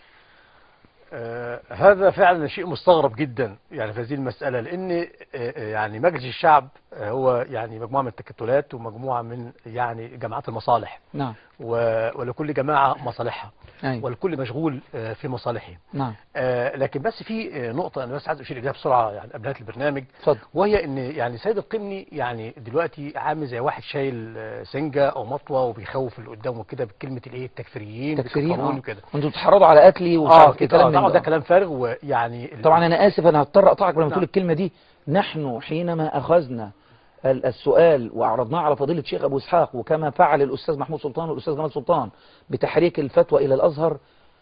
آه، هذا فعلا شيء مستغرب جدا يعني في هذه المسألة لأن آه، آه، يعني مجلس الشعب آه، هو يعني مجموعة من التكتلات ومجموعة من يعني جماعات المصالح نعم و- ولكل جماعة مصالحها أيوة. والكل مشغول آه، في مصالحه نعم آه، لكن بس في آه، نقطة أنا بس عايز أشير إليها بسرعة يعني قبل نهاية البرنامج اتفضل وهي ان يعني سيد القمني يعني دلوقتي عامل زي واحد شايل آه، سنجة او مطوة وبيخوف اللي قدامه كده بكلمة الايه التكفيريين تكفيرين بيكفروني اه وكده وانتوا بتتحرضوا على قتلي ومش اه عارف ايه كده كلام طبعا من ده ده كلام فارغ ويعني ال- طبعا انا اسف انا هضطر اقطعك لما نعم. تقول الكلمه دي نحن حينما اخذنا ال- السؤال واعرضناه على فضيله الشيخ ابو اسحاق وكما فعل الاستاذ محمود سلطان والاستاذ جمال سلطان بتحريك الفتوى الى الازهر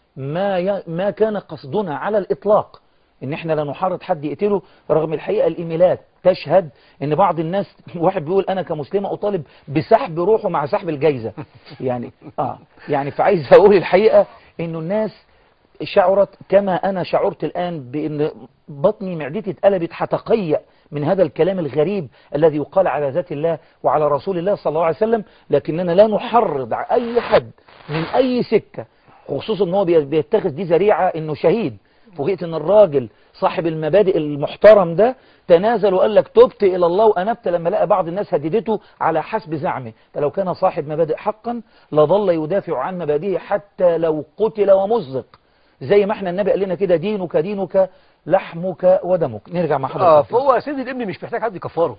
ما ي... ما كان قصدنا على الاطلاق ان احنا لا نحرض حد يقتله رغم الحقيقه الايميلات تشهد ان بعض الناس واحد بيقول انا كمسلمه اطالب بسحب روحه مع سحب الجايزه يعني اه يعني فعايز اقول الحقيقه انه الناس شعرت كما أنا شعرت الآن بأن بطني معدتي اتقلبت هتقيأ من هذا الكلام الغريب الذي يقال على ذات الله وعلى رسول الله صلى الله عليه وسلم لكننا لا نحرض على أي حد من أي سكة خصوصا أنه بي- بيتخذ دي ذريعة أنه شهيد فوجئت أن الراجل صاحب المبادئ المحترم ده تنازل وقال لك تبت إلى الله وأنبت لما لقى بعض الناس هددته على حسب زعمه فلو كان صاحب مبادئ حقا لظل يدافع عن مبادئه حتى لو قتل ومزق زي ما احنا النبي قال لنا كده دينك دينك لحمك ودمك نرجع مع اه حضرتك فهو سيد الابن مش محتاج حد يكفره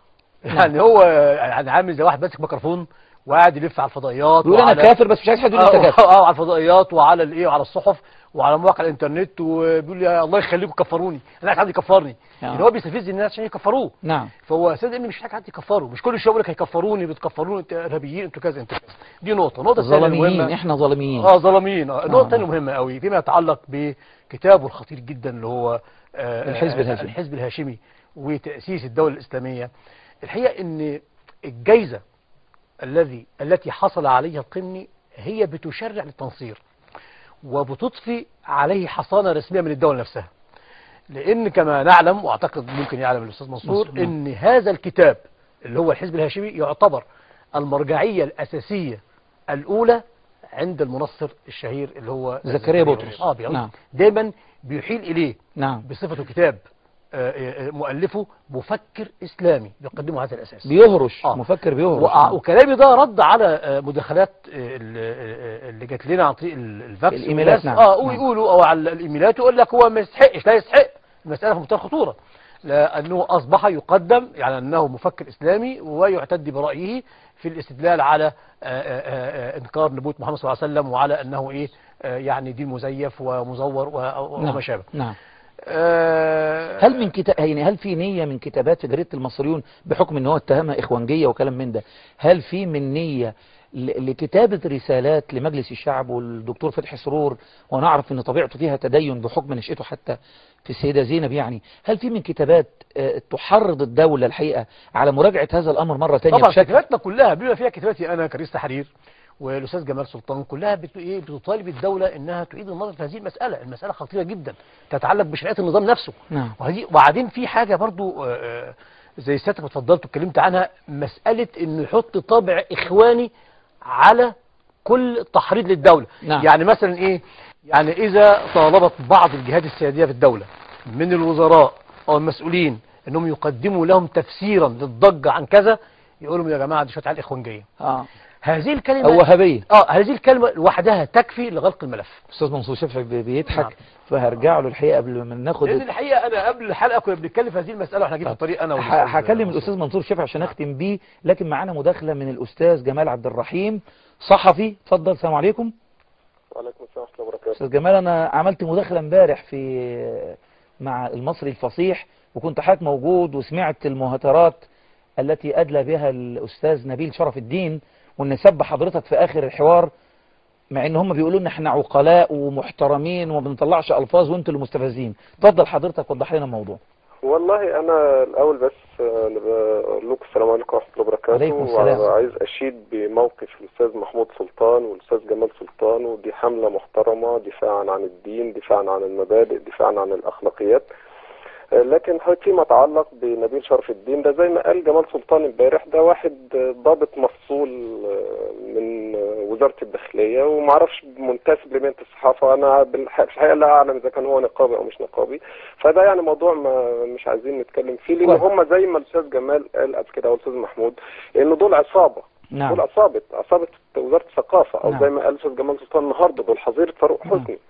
يعني هو يعني عامل زي واحد ماسك ميكروفون وقاعد يلف على الفضائيات بيقول انا وعلى- كافر بس مش عايز حد يقول انت اه كافر آه، على الفضائيات وعلى الايه وعلى الصحف وعلى مواقع الانترنت وبيقول يا الله يخليكم كفروني انا عايز حد يكفرني آه. يعني هو بيستفز الناس عشان يكفروه نعم فهو سيد الابن مش محتاج حد يكفره مش كل شويه يقول لك هيكفروني بتكفروني انتوا ارهابيين انتوا كذا انتوا كذا دي نقطه النقطه الثانيه ظالمين المهمه احنا ظالمين اه ظالمين آه. النقطه آه. الثانيه مهمه قوي فيما يتعلق بكتابه الخطير جدا اللي هو آه، الحزب آه، الهاشمي. الحزب الهاشمي وتاسيس الدوله الاسلاميه الحقيقه ان الجائزه الذي التي حصل عليها القمني هي بتشرع للتنصير وبتضفي عليه حصانه رسميه من الدوله نفسها لان كما نعلم واعتقد ممكن يعلم الاستاذ منصور مصر، نعم. ان هذا الكتاب اللي هو الحزب الهاشمي يعتبر المرجعيه الاساسيه الاولى عند المنصر الشهير اللي هو زكريا بطرس. اه بيعود نعم. دايما بيحيل اليه نعم بصفته كتاب آه، آه، آه، مؤلفه مفكر اسلامي بيقدمه هذا الاساس بيهرش آه. مفكر بيهرش وع- وكلامي ده رد على آه، مداخلات آه، ال- آه، اللي جات لنا عن طريق ال- الفاكس الإيميلات، والناس- نعم. اه نعم. ويقولوا او على الايميلات يقول لك هو ما يستحقش لا يستحق المساله في منتهى الخطوره لانه اصبح يقدم يعني انه مفكر اسلامي ويعتد برايه في الاستدلال على آه، آه، آه، انكار نبوه محمد صلى الله عليه وسلم وعلى انه ايه آه، يعني دين مزيف ومزور و- وما نعم شابه نعم آه، هل من كتاب يعني هل في نية من كتابات في جريدة المصريون بحكم ان هو اتهمها اخوانجية وكلام من ده هل في من نية ل- لكتابة رسالات لمجلس الشعب والدكتور فتحي سرور ونعرف ان طبيعته فيها تدين بحكم نشأته حتى في السيدة زينب يعني هل في من كتابات آه، تحرض الدولة الحقيقة على مراجعة هذا الامر مرة تانية طبعا بشكل كتاباتنا كلها بما فيها كتاباتي انا كرئيس تحرير والاستاذ جمال سلطان كلها بت- إيه بتطالب الدوله انها تعيد النظر في هذه المساله المساله خطيره جدا تتعلق بشرعيه النظام نفسه نعم وهذه وبعدين في حاجه برضو آه، آه، زي سيادتك اتفضلت واتكلمت عنها مساله انه يحط طابع اخواني على كل تحريض للدوله نعم. يعني مثلا ايه يعني اذا طالبت بعض الجهات السياديه في الدوله من الوزراء او المسؤولين انهم يقدموا لهم تفسيرا للضجه عن كذا يقولوا لهم يا جماعه دي شويه عيال اخوانجيه اه هذه الكلمه او وهابيه اه هذه الكلمه لوحدها تكفي لغلق الملف استاذ منصور شفعي بي- بيضحك نعم. فهرجع له الحقيقه قبل ما ناخد لان الحقيقه انا قبل الحلقه كنا بنتكلم في هذه المساله واحنا جايين في الطريق انا ه- والأستاذ هكلم منصور. الاستاذ منصور شفعي عشان اختم بيه لكن معانا مداخله من الاستاذ جمال عبد الرحيم صحفي اتفضل السلام عليكم وعليكم السلام ورحمة الله وبركاته استاذ جمال انا عملت مداخله امبارح في مع المصري الفصيح وكنت حضرتك موجود وسمعت المهاترات التي ادلى بها الاستاذ نبيل شرف الدين وان سب حضرتك في اخر الحوار مع ان هم بيقولوا لنا احنا عقلاء ومحترمين وما بنطلعش الفاظ وانتوا اللي مستفزين اتفضل حضرتك وضح لنا الموضوع والله أنا الأول بس آه، أنا بقول لكم السلام عليكم ورحمة الله وبركاته عليكم السلام. وعايز أشيد بموقف الأستاذ محمود سلطان والأستاذ جمال سلطان ودي حملة محترمة دفاعا عن الدين دفاعا عن المبادئ دفاعا عن الأخلاقيات آه، لكن حضرتك فيما يتعلق بنبيل شرف الدين ده زي ما قال جمال سلطان امبارح ده واحد آه، ضابط مفصول آه، من آه، وزارة الداخلية ومعرفش منتسب لمهنة الصحافة أنا بالح- في الحقيقة لا أعلم إذا كان هو نقابي أو مش نقابي فده يعني موضوع ما مش عايزين نتكلم فيه لأن كويس. هم زي ما الأستاذ جمال قال قبل كده والأستاذ محمود إن دول عصابة نعم دول عصابة عصابة وزارة الثقافة أو نعم. زي ما قال الأستاذ جمال سلطان النهارده دول حظيرة فاروق نعم. حسني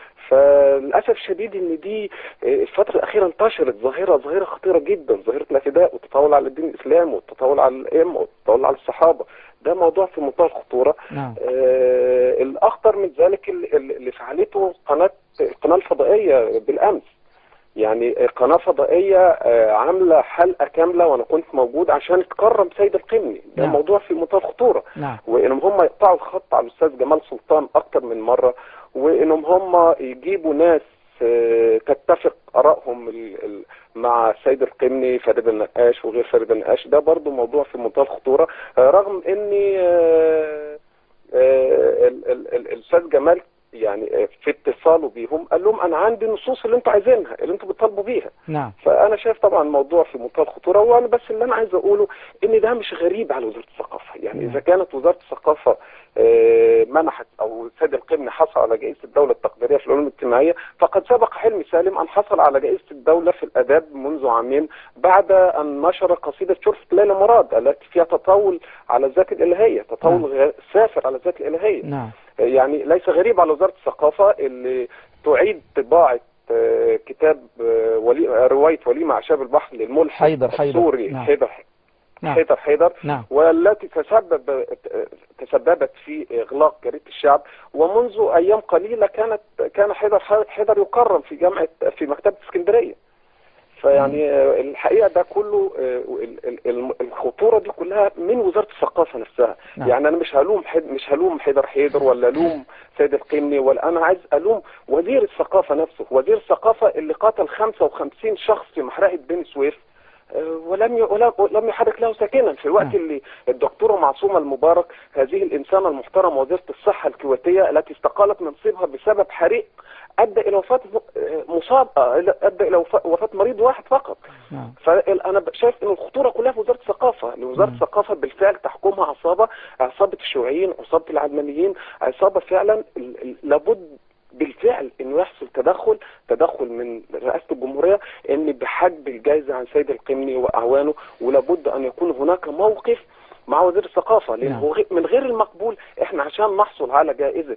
فللاسف الشديد ان دي آه، الفتره الاخيره انتشرت ظاهره ظاهره خطيره جدا ظاهره الاعتداء والتطاول على الدين الاسلامي والتطاول على الائمه والتطاول على الصحابه ده موضوع في منتهى الخطوره نعم آه، الاخطر من ذلك ال- ال- اللي فعلته قناه القناه الفضائيه بالامس يعني قناه فضائيه آه، عامله حلقه كامله وانا كنت موجود عشان تكرم سيد القمني ده نعم. موضوع في منتهى الخطوره نعم وانهم هم يقطعوا الخط على الاستاذ جمال سلطان اكتر من مره وانهم هم يجيبوا ناس آه، تتفق ارائهم ال- ال- مع السيد القمني فريد النقاش وغير فريد النقاش ده برضو موضوع في منتهى الخطوره آه، رغم اني آه، آه، ال- ال- ال- الاستاذ جمال يعني آه، في اتصاله بيهم قال لهم انا عندي النصوص اللي انتوا عايزينها اللي انتوا بتطالبوا بيها نعم فانا شايف طبعا الموضوع في منتهى الخطوره وانا بس اللي انا عايز اقوله ان ده مش غريب على وزاره الثقافه يعني نعم. اذا كانت وزاره الثقافه آه، منحت او السيد القمني حصل على جائزه الدوله التقديريه في العلوم الاجتماعيه فقد سبق حلمي سالم ان حصل على جائزه الدوله في الاداب منذ عامين بعد ان نشر قصيده شرفه ليلى مراد التي فيها تطاول على الذات الالهيه تطاول غ- سافر على الذات الالهيه نعم يعني ليس غريب على وزارة الثقافة اللي تعيد طباعة آه، كتاب آه، ولي آه، رواية وليمة أعشاب البحر للملحد حيدر- حيدر. السوري نعم. حيدر نعم حيدر حيدر نعم والتي تسبب تسببت في إغلاق جريدة الشعب ومنذ أيام قليلة كانت كان حيدر حيدر يكرم في جامعة في مكتبة اسكندرية فيعني آه، الحقيقة ده كله آه، ال- ال- ال- الخطورة دي كلها من وزارة الثقافة نفسها نعم. يعني أنا مش هلوم حد مش هلوم حيدر حيدر ولا ألوم سيد القمني ولا أنا عايز ألوم وزير الثقافة نفسه وزير الثقافة اللي قتل 55 شخص في محرقة بني سويف آه، ولم ي- ولم ولم يحرك له ساكنا في الوقت نعم. اللي الدكتوره معصومه المبارك هذه الانسانه المحترمه وزيره الصحه الكويتيه التي استقالت منصبها بسبب حريق ادى الى وفاه م- مصاب آه، ادى الى وفاه وفاة مريض واحد فقط نعم فانا شايف ان الخطوره كلها في وزاره الثقافه ان وزاره مم. الثقافه بالفعل تحكمها عصابه عصابه الشيوعيين عصابه العلمانيين عصابه فعلا ال- ال- لابد بالفعل انه يحصل تدخل تدخل من رئاسه الجمهوريه ان بحجب الجائزه عن سيد القمني واعوانه ولابد ان يكون هناك موقف مع وزير الثقافه لان نعم. هو غي- من غير المقبول احنا عشان نحصل على جائزه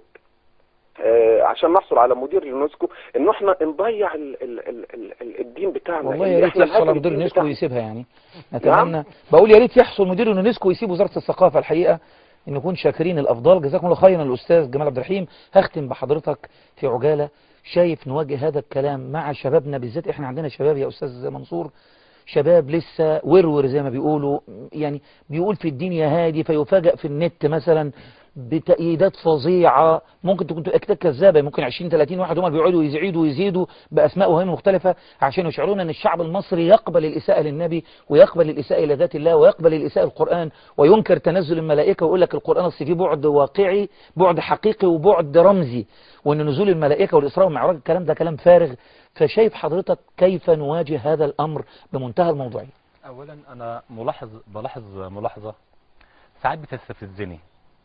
آه، عشان نحصل على مدير اليونسكو ان احنا نضيع ال ال ال ال ال الدين بتاعنا والله إن يا ريت إحنا يحصل على نهاجم مدير الدين اليونسكو بتاعنا. ويسيبها يعني نتمنى بقول يا ريت يحصل مدير اليونسكو ويسيب وزارة الثقافة الحقيقة ان نكون شاكرين الافضال جزاكم الله خيرا الاستاذ جمال عبد الرحيم هختم بحضرتك في عجالة شايف نواجه هذا الكلام مع شبابنا بالذات احنا عندنا شباب يا استاذ منصور شباب لسه ورور زي ما بيقولوا يعني بيقول في الدين يا هادي فيفاجأ في النت مثلا بتأييدات فظيعة ممكن تكون تبقى كتاب كذابة ممكن 20 30 واحد هم اللي بيقعدوا يزيدوا ويزيدوا بأسماء وهمية مختلفة عشان يشعرونا أن الشعب المصري يقبل الإساءة للنبي ويقبل الإساءة إلى ذات الله ويقبل الإساءة للقرآن وينكر تنزل الملائكة ويقول لك القرآن أصل فيه بعد واقعي بعد حقيقي وبعد رمزي وأن نزول الملائكة والإسراء والمعراج الكلام ده كلام فارغ فشايف حضرتك كيف نواجه هذا الأمر بمنتهى الموضوعية اولا انا ملاحظ بلاحظ ملاحظه ساعات بتستفزني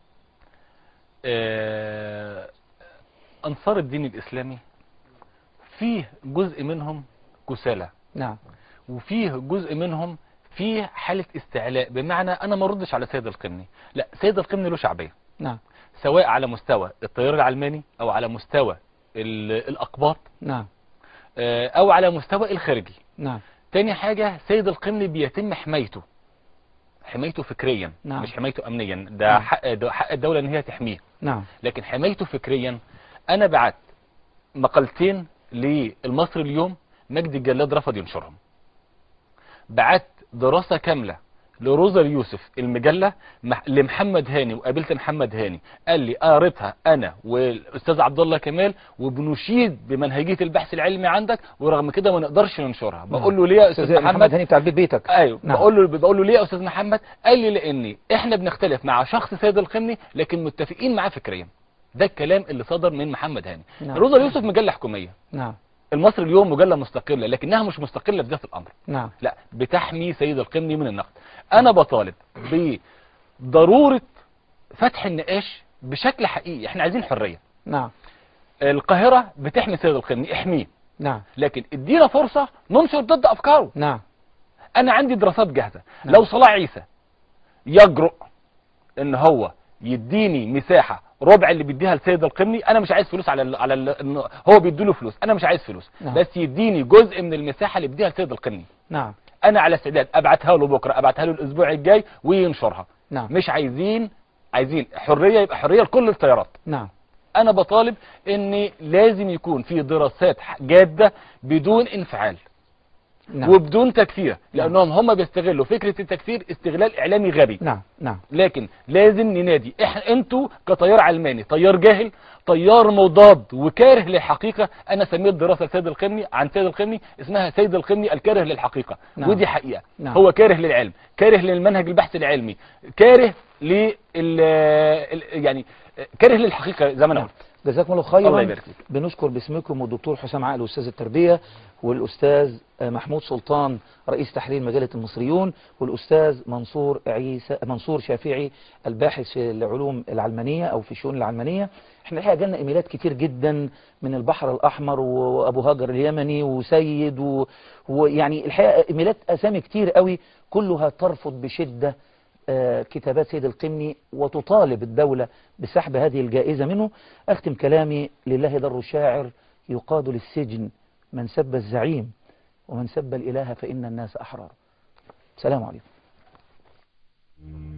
آه، انصار الدين الاسلامي فيه جزء منهم كسالى نعم وفيه جزء منهم فيه حالة استعلاء بمعنى انا ما ردش على سيد القمني لا سيد القمني له شعبية نعم سواء على مستوى التيار العلماني او على مستوى ال- الاقباط نعم آه، او على مستوى الخارجي نعم تاني حاجة سيد القمني بيتم حمايته حمايته فكريا نعم. مش حمايته امنيا ده نعم. حق ده حق الدولة ان هي تحميه نعم لكن حمايته فكريا انا بعت مقالتين للمصري اليوم مجدي الجلاد رفض ينشرهم بعت دراسة كاملة لروزا يوسف المجلة مح- لمحمد هاني وقابلت محمد هاني قال لي قريتها انا والاستاذ عبد الله كمال وبنشيد بمنهجية البحث العلمي عندك ورغم كده ما نقدرش ننشرها بقول له ليه يا أستاذ استاذ محمد محمد هاني بتاع بيت بيتك ايوه نعم. بقول له بقول له ليه يا استاذ محمد قال لي لان احنا بنختلف مع شخص سيد القمني لكن متفقين معاه فكريا ده الكلام اللي صدر من محمد هاني نعم. روزا يوسف مجله حكوميه نعم المصري اليوم مجله مستقله لكنها مش مستقله في ذات الامر نعم لا بتحمي سيد القمني من النقد انا بطالب بضروره فتح النقاش بشكل حقيقي احنا عايزين حريه نعم القاهره بتحمي سيد القمني احميه نعم لكن ادينا فرصه ننشر ضد افكاره نعم انا عندي دراسات جاهزه نعم. لو صلاح عيسى يجرؤ ان هو يديني مساحه ربع اللي بيديها لسيد القمني انا مش عايز فلوس على ال على ال إن هو بيديله فلوس انا مش عايز فلوس نعم. بس يديني جزء من المساحه اللي بيديها لسيد القمني نعم انا على استعداد ابعتها له بكره ابعتها له الاسبوع الجاي وينشرها نعم مش عايزين عايزين حريه يبقى حريه لكل التيارات نعم انا بطالب ان لازم يكون في دراسات جاده بدون انفعال نعم وبدون تكفير لانهم هم بيستغلوا فكره التكفير استغلال اعلامي غبي نعم نعم لكن لازم ننادي احنا انتوا كتيار علماني تيار جاهل تيار مضاد وكاره للحقيقه انا سميت دراسه سيد القمني عن سيد القمني اسمها سيد القمني الكاره للحقيقه نعم. ودي حقيقه نعم. هو كاره للعلم كاره للمنهج البحث العلمي كاره لل ال- يعني كاره للحقيقه زي ما انا نعم. قلت جزاكم الله الله خيرا يبارك فيك. بنشكر باسمكم والدكتور حسام عقل استاذ التربيه والاستاذ محمود سلطان رئيس تحرير مجله المصريون والاستاذ منصور عيسى منصور شافعي الباحث في العلوم العلمانيه او في الشؤون العلمانيه احنا الحقيقه جالنا ايميلات كتير جدا من البحر الاحمر وابو هاجر اليمني وسيد و- ويعني الحقيقه ايميلات اسامي كتير قوي كلها ترفض بشده آه، كتابات سيد القمني وتطالب الدولة بسحب هذه الجائزة منه أختم كلامي لله در الشاعر يقاد للسجن من سب الزعيم ومن سب الإله فإن الناس أحرار سلام عليكم